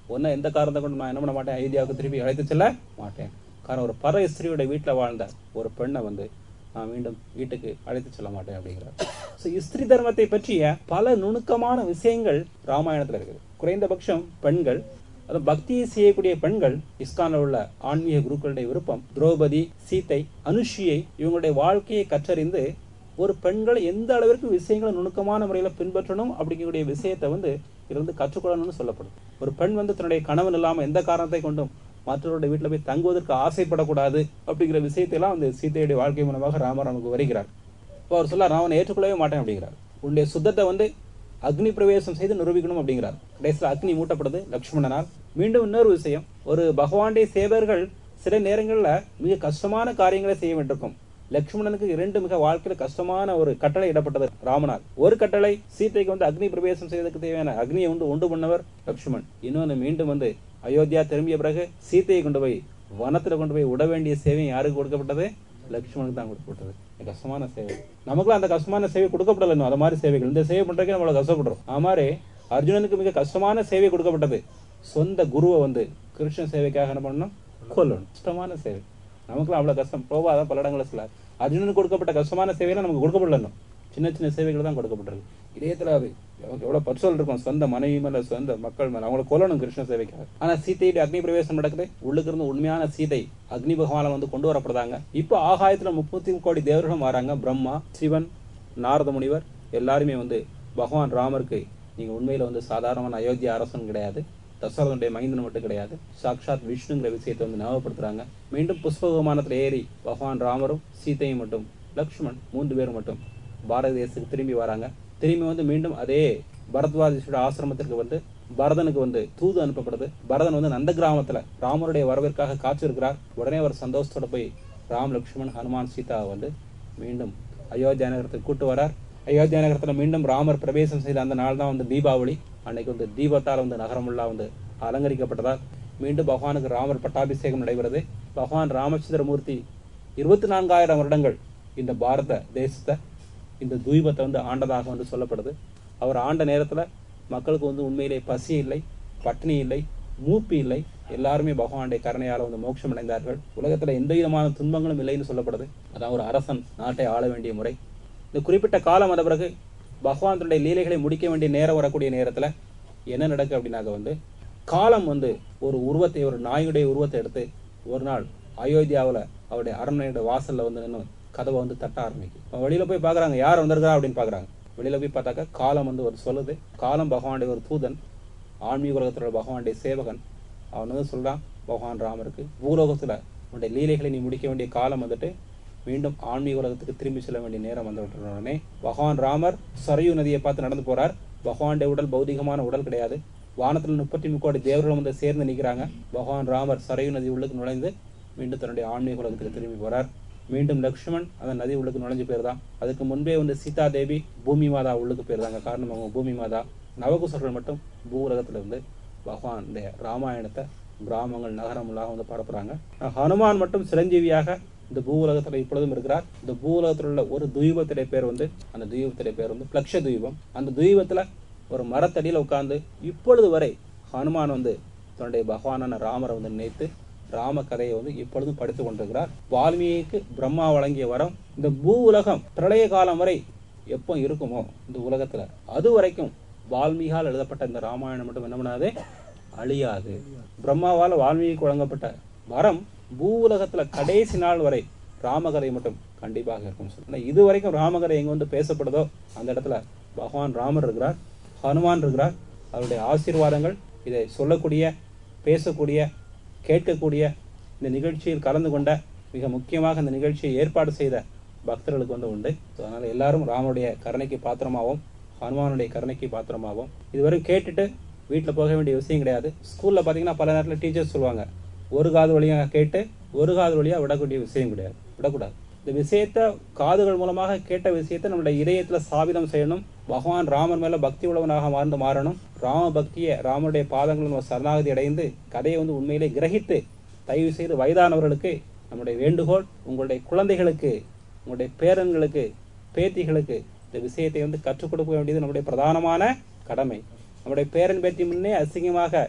ஒன்ன எந்த காரணத்தை கொண்டு நான் என்ன பண்ண மாட்டேன் அயோத்தியாவுக்கு திருப்பி அழைத்து செல்ல மாட்டேன் காரணம் ஒரு பர ஸ்திரீயோட வீட்டில் வாழ்ந்த ஒரு பெண்ணை வந்து நான் மீண்டும் வீட்டுக்கு அழைத்து செல்ல மாட்டேன் அப்படிங்கிறார் ஸோ ஸ்திரீ தர்மத்தை பற்றிய பல நுணுக்கமான விஷயங்கள் ராமாயணத்தில் இருக்குது குறைந்தபட்சம் பெண்கள் அது பக்தியை செய்யக்கூடிய பெண்கள் இஸ்கானில் உள்ள ஆன்மீக குருக்களுடைய விருப்பம் திரௌபதி சீத்தை அனுஷியை இவங்களுடைய வாழ்க்கையை கற்றறிந்து ஒரு பெண்கள் எந்த அளவிற்கு விஷயங்களை நுணுக்கமான முறையில் பின்பற்றணும் அப்படிங்கக்கூடிய விஷயத்தை வந்து இருந்து கற்றுக்கொள்ளணும்னு சொல்லப்படும் ஒரு பெண் வந்து தன்னுடைய கணவன் இல்லாமல் எந்த காரணத்தை கொண்டும் மற்றவருடைய வீட்டில் போய் தங்குவதற்கு ஆசைப்படக்கூடாது அப்படிங்கிற விஷயத்தை எல்லாம் அந்த சீதையுடைய வாழ்க்கை மூலமாக ராமர் நமக்கு வருகிறார் இப்போ அவர் சொல்ல ராவனை ஏற்றுக்கொள்ளவே மாட்டேன் அப்படிங்கிறார் உன்னுடைய சுத்தத்தை வந்து அக்னி பிரவேசம் செய்து நிரூபிக்கணும் அப்படிங்கிறார் கடைசியில் அக்னி மூட்டப்படுது லக்ஷ்மணனால் மீண்டும் இன்னொரு விஷயம் ஒரு பகவானுடைய சேவர்கள் சில நேரங்களில் மிக கஷ்டமான காரியங்களை செய்ய வேண்டியிருக்கும் லக்ஷ்மணனுக்கு இரண்டு மிக வாழ்க்கையில கஷ்டமான ஒரு கட்டளை இடப்பட்டது ராமனால் ஒரு கட்டளை சீதைக்கு வந்து அக்னி பிரவேசம் செய்வதற்கு தேவையான அக்னியை உண்டு உண்டு பண்ணவர் லக்ஷ்மண் இன்னொன்று மீண்டும் வந்து அயோத்தியா திரும்பிய பிறகு சீதையை கொண்டு போய் வனத்துல கொண்டு போய் விட வேண்டிய சேவை யாருக்கு கொடுக்கப்பட்டது லக்ஷ்மணுக்கு தான் கொடுக்கப்பட்டது இது கஷ்டமான சேவை நமக்குலாம் அந்த கஷ்டமான சேவை கொடுக்கப்படல இன்னும் அது மாதிரி சேவைகள் இந்த சேவை பண்றதுக்கே நம்மள கஷ்டப்படுறோம் அது மாதிரி அர்ஜுனனுக்கு மிக கஷ்டமான சேவை கொடுக்கப்பட்டது சொந்த குருவை வந்து கிருஷ்ண சேவைக்காக என்ன பண்ணணும் கொல்லணும் கஷ்டமான சேவை நமக்குலாம் அவ்வளவு கஷ்டம் போவாத பல இடங்களில் சில அர்ஜுனனுக்கு கொடுக்கப்பட்ட கஷ்டமான சேவையெல்லாம் நமக்கு கொடுக்கப்படல இன்னும் சின்ன சின்ன சேவைகள் தான் கொடுக்கப்பட்டிருக்கு இதயத்துல அது நமக்கு எவ்வளவு பற்றுதல் இருக்கும் சொந்த மனைவி மேல சொந்த மக்கள் மேல அவங்களை கொல்லணும் கிருஷ்ண சேவைக்காக ஆனா சீதையுடைய அக்னி பிரவேசம் நடக்குது உள்ளுக்கு இருந்து உண்மையான சீதை அக்னி பகவான வந்து கொண்டு வரப்படுறாங்க இப்போ ஆகாயத்துல முப்பத்தி கோடி தேவர்களும் வராங்க பிரம்மா சிவன் நாரத முனிவர் எல்லாருமே வந்து பகவான் ராமருக்கு நீங்க உண்மையில வந்து சாதாரணமான அயோத்தியா அரசன் கிடையாது தசரதனுடைய மைந்தன் மட்டும் கிடையாது சாக்ஷாத் விஷ்ணுங்கிற விஷயத்தை வந்து ஞாபகப்படுத்துறாங்க மீண்டும் புஷ்ப விமானத்துல ஏறி பகவான் ராமரும் சீதையும் மட்டும் லக்ஷ்மண் மூன்று பேரும் மட்டும் பாரத தேசத்துக்கு திரும்பி வராங்க திரும்பி வந்து மீண்டும் அதே பரத்வாஜோட ஆசிரமத்திற்கு வந்து பரதனுக்கு வந்து தூது அனுப்பப்படுது பரதன் வந்து நந்த கிராமத்துல ராமருடைய வரவிற்காக காத்திருக்கிறார் உடனே அவர் சந்தோஷத்தோட போய் ராம் லக்ஷ்மண் ஹனுமான் சீதா வந்து மீண்டும் அயோத்தியா நகரத்துக்கு கூட்டு வரார் அயோத்தியா நகரத்துல மீண்டும் ராமர் பிரவேசம் செய்த அந்த நாள் தான் வந்து தீபாவளி அன்னைக்கு வந்து தீபத்தால் வந்து நகரமுல்லா வந்து அலங்கரிக்கப்பட்டதால் மீண்டும் பகவானுக்கு ராமர் பட்டாபிஷேகம் நடைபெறுது பகவான் ராமச்சந்திரமூர்த்தி இருபத்தி நான்காயிரம் வருடங்கள் இந்த பாரத தேசத்தை இந்த தூய்பத்தை வந்து ஆண்டதாக வந்து சொல்லப்படுது அவர் ஆண்ட நேரத்துல மக்களுக்கு வந்து உண்மையிலே பசி இல்லை பட்டினி இல்லை மூப்பு இல்லை எல்லாருமே பகவானுடைய கருணையால வந்து மோட்சம் அடைந்தார்கள் உலகத்துல எந்த விதமான துன்பங்களும் இல்லைன்னு சொல்லப்படுது அதான் ஒரு அரசன் நாட்டை ஆள வேண்டிய முறை இந்த குறிப்பிட்ட காலம் வந்த பிறகு பகவான் தன்னுடைய லீலைகளை முடிக்க வேண்டிய நேரம் வரக்கூடிய நேரத்துல என்ன நடக்கு அப்படின்னாக்க வந்து காலம் வந்து ஒரு உருவத்தை ஒரு நாயுடைய உருவத்தை எடுத்து ஒரு நாள் அயோத்தியாவுல அவருடைய அரண்மனையோட வாசல்ல வந்து நின்று கதவை வந்து தட்ட ஆரம்பிக்கும் இப்ப வெளியில போய் பாக்குறாங்க யார் வந்திருக்கிறா அப்படின்னு பாக்குறாங்க வெளியில போய் பார்த்தாக்கா காலம் வந்து ஒரு சொல்லுது காலம் பகவானுடைய ஒரு தூதன் ஆன்மீக உலகத்தோட பகவானுடைய சேவகன் அவன் வந்து சொல்றான் பகவான் ராமருக்கு பூலோகத்துல உன்னுடைய லீலைகளை நீ முடிக்க வேண்டிய காலம் வந்துட்டு மீண்டும் ஆன்மீக உலகத்துக்கு திரும்பி செல்ல வேண்டிய நேரம் வந்து விட்ட உடனே பகவான் ராமர் சரையு நதியை பார்த்து நடந்து போறார் பகவானுடைய உடல் பௌதிகமான உடல் கிடையாது வானத்துல முப்பத்தி முக்கோடி தேவர்களும் வந்து சேர்ந்து நிற்கிறாங்க பகவான் ராமர் சரையு நதி உள்ளுக்கு நுழைந்து மீண்டும் தன்னுடைய ஆன்மீக உலகத்துக்கு திரும்பி போறார் மீண்டும் லக்ஷ்மண் அந்த நதி உள்ளுக்கு நுழைஞ்சு போயிருதான் அதுக்கு முன்பே வந்து சீதா தேவி பூமி மாதா உள்ளுக்கு போயிருந்தாங்க காரணம் அவங்க பூமி மாதா நவகுசர்கள் மட்டும் பூ உலகத்துல இருந்து பகவானுடைய ராமாயணத்தை கிராமங்கள் நகரமுள்ளாக வந்து பரப்புறாங்க ஹனுமான் மட்டும் சிரஞ்சீவியாக இந்த பூ உலகத்துல இப்பொழுதும் இருக்கிறார் இந்த பூ உலகத்தில் உள்ள ஒரு துவீபத்துடைய பேர் வந்து அந்த துவீபத்துடைய பேர் வந்து பிளக்ஷ துவீபம் அந்த துவீபத்துல ஒரு மரத்தடியில உட்கார்ந்து இப்பொழுது வரை ஹனுமான் வந்து தன்னுடைய பகவானான ராமரை வந்து நினைத்து ராம கதையை வந்து இப்பொழுதும் படித்து கொண்டிருக்கிறார் வால்மீகிக்கு பிரம்மா வழங்கிய வரம் இந்த பூ உலகம் பிரளய காலம் வரை எப்போ இருக்குமோ இந்த உலகத்துல அது வரைக்கும் வால்மீகால் எழுதப்பட்ட இந்த ராமாயணம் மட்டும் என்ன பண்ணாது அழியாது பிரம்மாவால் வால்மீகிக்கு வழங்கப்பட்ட வரம் பூ உலகத்துல கடைசி நாள் வரை ராமகதை மட்டும் கண்டிப்பாக இருக்கும் சொல்லி இது வரைக்கும் ராமகதை எங்க வந்து பேசப்படுதோ அந்த இடத்துல பகவான் ராமர் இருக்கிறார் ஹனுமான் இருக்கிறார் அவருடைய ஆசீர்வாதங்கள் இதை சொல்லக்கூடிய பேசக்கூடிய கேட்கக்கூடிய இந்த நிகழ்ச்சியில் கலந்து கொண்ட மிக முக்கியமாக இந்த நிகழ்ச்சியை ஏற்பாடு செய்த பக்தர்களுக்கு வந்து உண்டு So, அதனால எல்லாரும் ராமனுடைய கருணைக்கு பாத்திரமாகவும் ஹனுமானுடைய கருணைக்கு பாத்திரமாகவும் இதுவரை கேட்டுட்டு வீட்டில் போக வேண்டிய விஷயம் கிடையாது ஸ்கூல்ல பாத்தீங்கன்னா பல நேரத்தில் டீச்சர்ஸ் சொல்லுவாங்க ஒரு காது வழியாக கேட்டு ஒரு காது வழியாக விடக்கூடிய விஷயம் கிடையாது விடக்கூடாது இந்த விஷயத்த காதுகள் மூலமாக கேட்ட விஷயத்தை நம்மளுடைய இதயத்துல சாபிதம் செய்யணும் பகவான் ராமர் மேல பக்தி உள்ளவனாக மாறந்து மாறணும் ராம பக்தியை ராமருடைய பாதங்கள் நம்ம சரணாகதி அடைந்து கதையை வந்து உண்மையிலே கிரகித்து தயவு செய்து வயதானவர்களுக்கு நம்முடைய வேண்டுகோள் உங்களுடைய குழந்தைகளுக்கு உங்களுடைய பேரன்களுக்கு பேத்திகளுக்கு இந்த விஷயத்தை வந்து கற்றுக் கொடுக்க வேண்டியது நம்முடைய பிரதானமான கடமை நம்முடைய பேரன் பேத்தி முன்னே அசிங்கமாக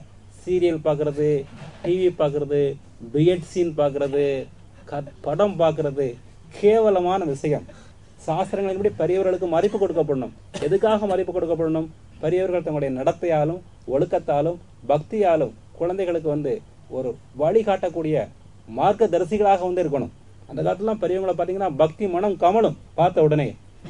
சீரியல் பார்க்கறது டிவி பார்க்கறது பிஎட் சீன் பார்க்கறது க- படம் பார்க்கறது கேவலமான விஷயம் சாஸ்திரங்களின்படி பெரியவர்களுக்கு மதிப்பு கொடுக்கப்படணும் எதுக்காக மதிப்பு கொடுக்கப்படணும் பெரியவர்கள் தங்களுடைய நடத்தையாலும் ஒழுக்கத்தாலும் பக்தியாலும் குழந்தைகளுக்கு வந்து ஒரு வழிகாட்டக்கூடிய மார்க்க தரிசிகளாக வந்து இருக்கணும் அந்த காலத்துலாம் பெரியவங்களை பார்த்தீங்கன்னா பக்தி மனம் கமலும் பார்த்த உடனே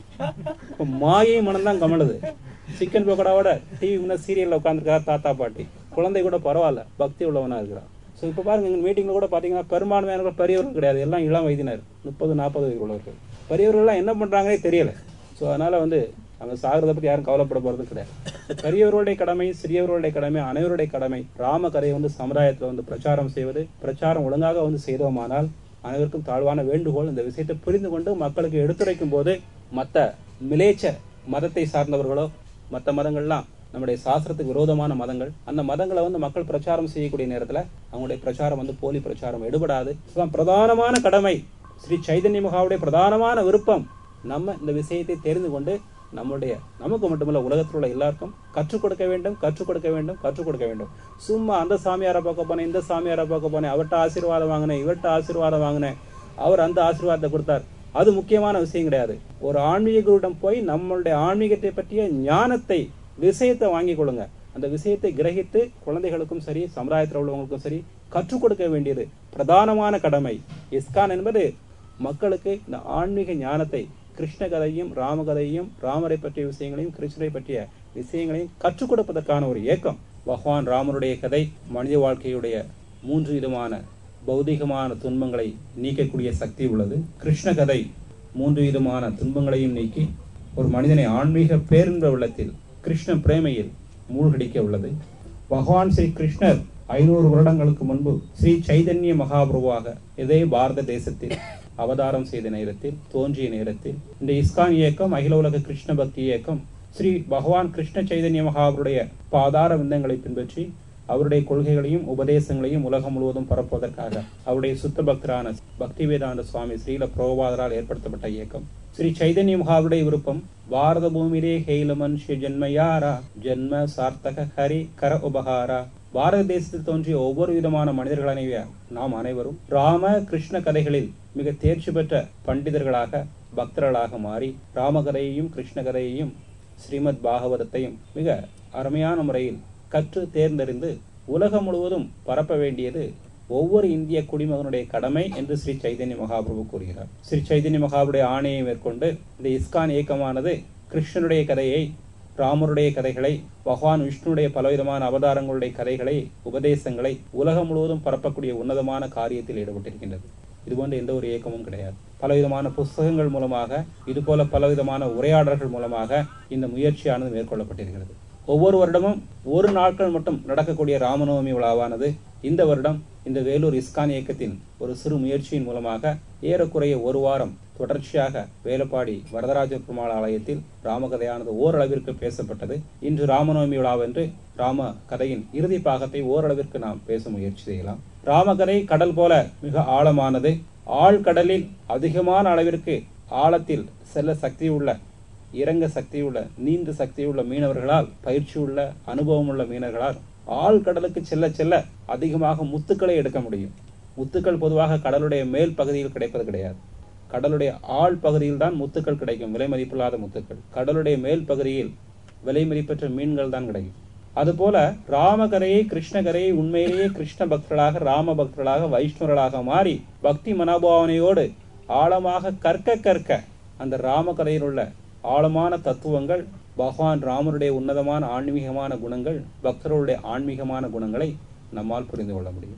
இப்ப மாயை மனம் தான் கமலுது சிக்கன் பக்கோடாவோட டிவி முன்ன சீரியல்ல உட்காந்துருக்காரு தாத்தா பாட்டி குழந்தை கூட பரவாயில்ல பக்தி உள்ளவனா இருக்கிறான் ஸோ இப்போ பாருங்க எங்க மீட்டிங்ல கூட பார்த்தீங்கன்னா பெரும்பான்மையானவர்கள் பெரியவர்கள் கிடையாது எல்லாம் இளம் வயதினர் முப்பது நாற்பது வயது உள்ளவர்கள் பெரியவர்கள்லாம் என்ன பண்றாங்கன்னே தெரியல ஸோ அதனால வந்து அவங்க சாகிறத பத்தி யாரும் கவலைப்பட போறது கிடையாது பெரியவர்களுடைய கடமை சிறியவர்களுடைய கடமை அனைவருடைய கடமை ராம கதையை வந்து சமுதாயத்துல வந்து பிரச்சாரம் செய்வது பிரச்சாரம் ஒழுங்காக வந்து செய்தோமானால் அனைவருக்கும் தாழ்வான வேண்டுகோள் இந்த விஷயத்தை புரிந்து கொண்டு மக்களுக்கு எடுத்துரைக்கும் போது மற்ற மிலேச்ச மதத்தை சார்ந்தவர்களோ மற்ற மதங்கள்லாம் நம்முடைய சாஸ்திரத்துக்கு விரோதமான மதங்கள் அந்த மதங்களை வந்து மக்கள் பிரச்சாரம் செய்யக்கூடிய நேரத்துல அவங்களுடைய பிரச்சாரம் வந்து போலி பிரச்சாரம் எடுபடாது இதுதான் பிரதானமான கடமை ஸ்ரீ சைதன்ய மகாவுடைய பிரதானமான விருப்பம் நம்ம இந்த விஷயத்தை தெரிந்து கொண்டு நம்முடைய நமக்கு மட்டுமல்ல உலகத்தில் உள்ள எல்லாருக்கும் கற்றுக் கொடுக்க வேண்டும் கற்றுக் கொடுக்க வேண்டும் கற்றுக் கொடுக்க வேண்டும் சும்மா அந்த சாமியாரை பார்க்க போனேன் இந்த சாமியாரை பார்க்க போனேன் அவர்கிட்ட ஆசீர்வாதம் வாங்கினேன் இவர்கிட்ட ஆசீர்வாதம் வாங்கினேன் அவர் அந்த ஆசீர்வாதத்தை கொடுத்தார் அது முக்கியமான விஷயம் கிடையாது ஒரு ஆன்மீக குருவிடம் போய் நம்மளுடைய ஆன்மீகத்தை பற்றிய ஞானத்தை விஷயத்தை வாங்கிக் கொள்ளுங்க அந்த விஷயத்தை கிரகித்து குழந்தைகளுக்கும் சரி சமுதாயத்தில் உள்ளவங்களுக்கும் சரி கற்றுக் கொடுக்க வேண்டியது பிரதானமான கடமை இஸ்கான் என்பது மக்களுக்கு இந்த ஆன்மீக ஞானத்தை கிருஷ்ண கதையும் ராமகதையும் ராமரை பற்றிய விஷயங்களையும் கிருஷ்ணரை பற்றிய விஷயங்களையும் கற்றுக் கொடுப்பதற்கான ஒரு இயக்கம் பகவான் ராமருடைய கதை மனித வாழ்க்கையுடைய மூன்று விதமான பௌதிகமான துன்பங்களை நீக்கக்கூடிய சக்தி உள்ளது கிருஷ்ண கதை மூன்று விதமான துன்பங்களையும் நீக்கி ஒரு மனிதனை ஆன்மீக பேரின்ப உள்ளத்தில் கிருஷ்ண பிரேமையில் மூழ்கடிக்க உள்ளது பகவான் ஸ்ரீ கிருஷ்ணர் ஐநூறு வருடங்களுக்கு முன்பு ஸ்ரீ சைதன்ய மகாபிரபுவாக இதே பாரத தேசத்தில் அவதாரம் செய்த நேரத்தில் தோன்றிய நேரத்தில் இந்த இஸ்கான் இயக்கம் அகில உலக கிருஷ்ண பக்தி இயக்கம் ஸ்ரீ பகவான் கிருஷ்ண சைதன்ய மகாபுருடைய பாதார விந்தங்களை பின்பற்றி அவருடைய கொள்கைகளையும் உபதேசங்களையும் உலகம் முழுவதும் பரப்புவதற்காக அவருடைய சுத்த பக்தரான பக்தி வேதாந்த சுவாமி ஸ்ரீல புரோபாதரால் ஏற்படுத்தப்பட்ட இயக்கம் ஸ்ரீ சைதன்ய மகாவுடைய விருப்பம் பாரத பூமியிலே ஹெய்ல மனுஷ ஜென்மயாரா ஜென்ம சார்த்தக ஹரி கர உபகாரா பாரத தேசத்தில் தோன்றிய ஒவ்வொரு விதமான மனிதர்களனைய நாம் அனைவரும் ராம கிருஷ்ண கதைகளில் மிக தேர்ச்சி பெற்ற பண்டிதர்களாக பக்தர்களாக மாறி ராமகதையையும் கிருஷ்ண கதையையும் ஸ்ரீமத் பாகவதத்தையும் மிக அருமையான முறையில் கற்று தேர்ந்தறிந்து உலகம் முழுவதும் பரப்ப வேண்டியது ஒவ்வொரு இந்திய குடிமகனுடைய கடமை என்று ஸ்ரீ சைதன்ய மகாபிரபு கூறுகிறார் ஸ்ரீ சைதன்ய மகாபுடைய ஆணையை மேற்கொண்டு இந்த இஸ்கான் இயக்கமானது கிருஷ்ணனுடைய கதையை ராமருடைய கதைகளை பகவான் விஷ்ணுடைய பலவிதமான அவதாரங்களுடைய கதைகளை உபதேசங்களை உலகம் முழுவதும் பரப்பக்கூடிய உன்னதமான காரியத்தில் ஈடுபட்டிருக்கின்றது இது போன்ற எந்த ஒரு இயக்கமும் கிடையாது பலவிதமான புஸ்தகங்கள் மூலமாக இது போல பலவிதமான உரையாடல்கள் மூலமாக இந்த முயற்சியானது மேற்கொள்ளப்பட்டிருக்கிறது ஒவ்வொரு வருடமும் ஒரு நாட்கள் மட்டும் நடக்கக்கூடிய ராமநவமி விழாவானது இந்த வருடம் இந்த வேலூர் இஸ்கான் இயக்கத்தின் ஒரு சிறு முயற்சியின் மூலமாக ஏறக்குறைய ஒரு வாரம் தொடர்ச்சியாக வேலப்பாடி வரதராஜ பெருமாள் ஆலயத்தில் ராமகதையானது ஓரளவிற்கு பேசப்பட்டது இன்று ராமநவமி விழாவென்று ராம கதையின் இறுதி பாகத்தை ஓரளவிற்கு நாம் பேச முயற்சி செய்யலாம் ராமகதை கடல் போல மிக ஆழமானது ஆழ்கடலில் அதிகமான அளவிற்கு ஆழத்தில் செல்ல சக்தியுள்ள இறங்க சக்தியுள்ள நீந்த சக்தியுள்ள மீனவர்களால் பயிற்சி உள்ள அனுபவம் உள்ள மீனவர்களால் ஆழ்கடலுக்கு செல்ல செல்ல அதிகமாக முத்துக்களை எடுக்க முடியும் முத்துக்கள் பொதுவாக கடலுடைய மேல் பகுதியில் கிடைப்பது கிடையாது கடலுடைய ஆழ் பகுதியில் தான் முத்துக்கள் கிடைக்கும் விலை மதிப்பில்லாத முத்துக்கள் கடலுடைய மேல் பகுதியில் விலை மதிப்பற்ற மீன்கள் தான் கிடைக்கும் அதுபோல ராமகரையை கிருஷ்ணகரையை உண்மையிலேயே கிருஷ்ண பக்தர்களாக ராம பக்தர்களாக வைஷ்ணவர்களாக மாறி பக்தி மனோபாவனையோடு ஆழமாக கற்க கற்க அந்த ராமகதையில் உள்ள ஆழமான தத்துவங்கள் பகவான் ராமருடைய உன்னதமான ஆன்மீகமான குணங்கள் பக்தர்களுடைய ஆன்மீகமான குணங்களை நம்மால் புரிந்து கொள்ள முடியும்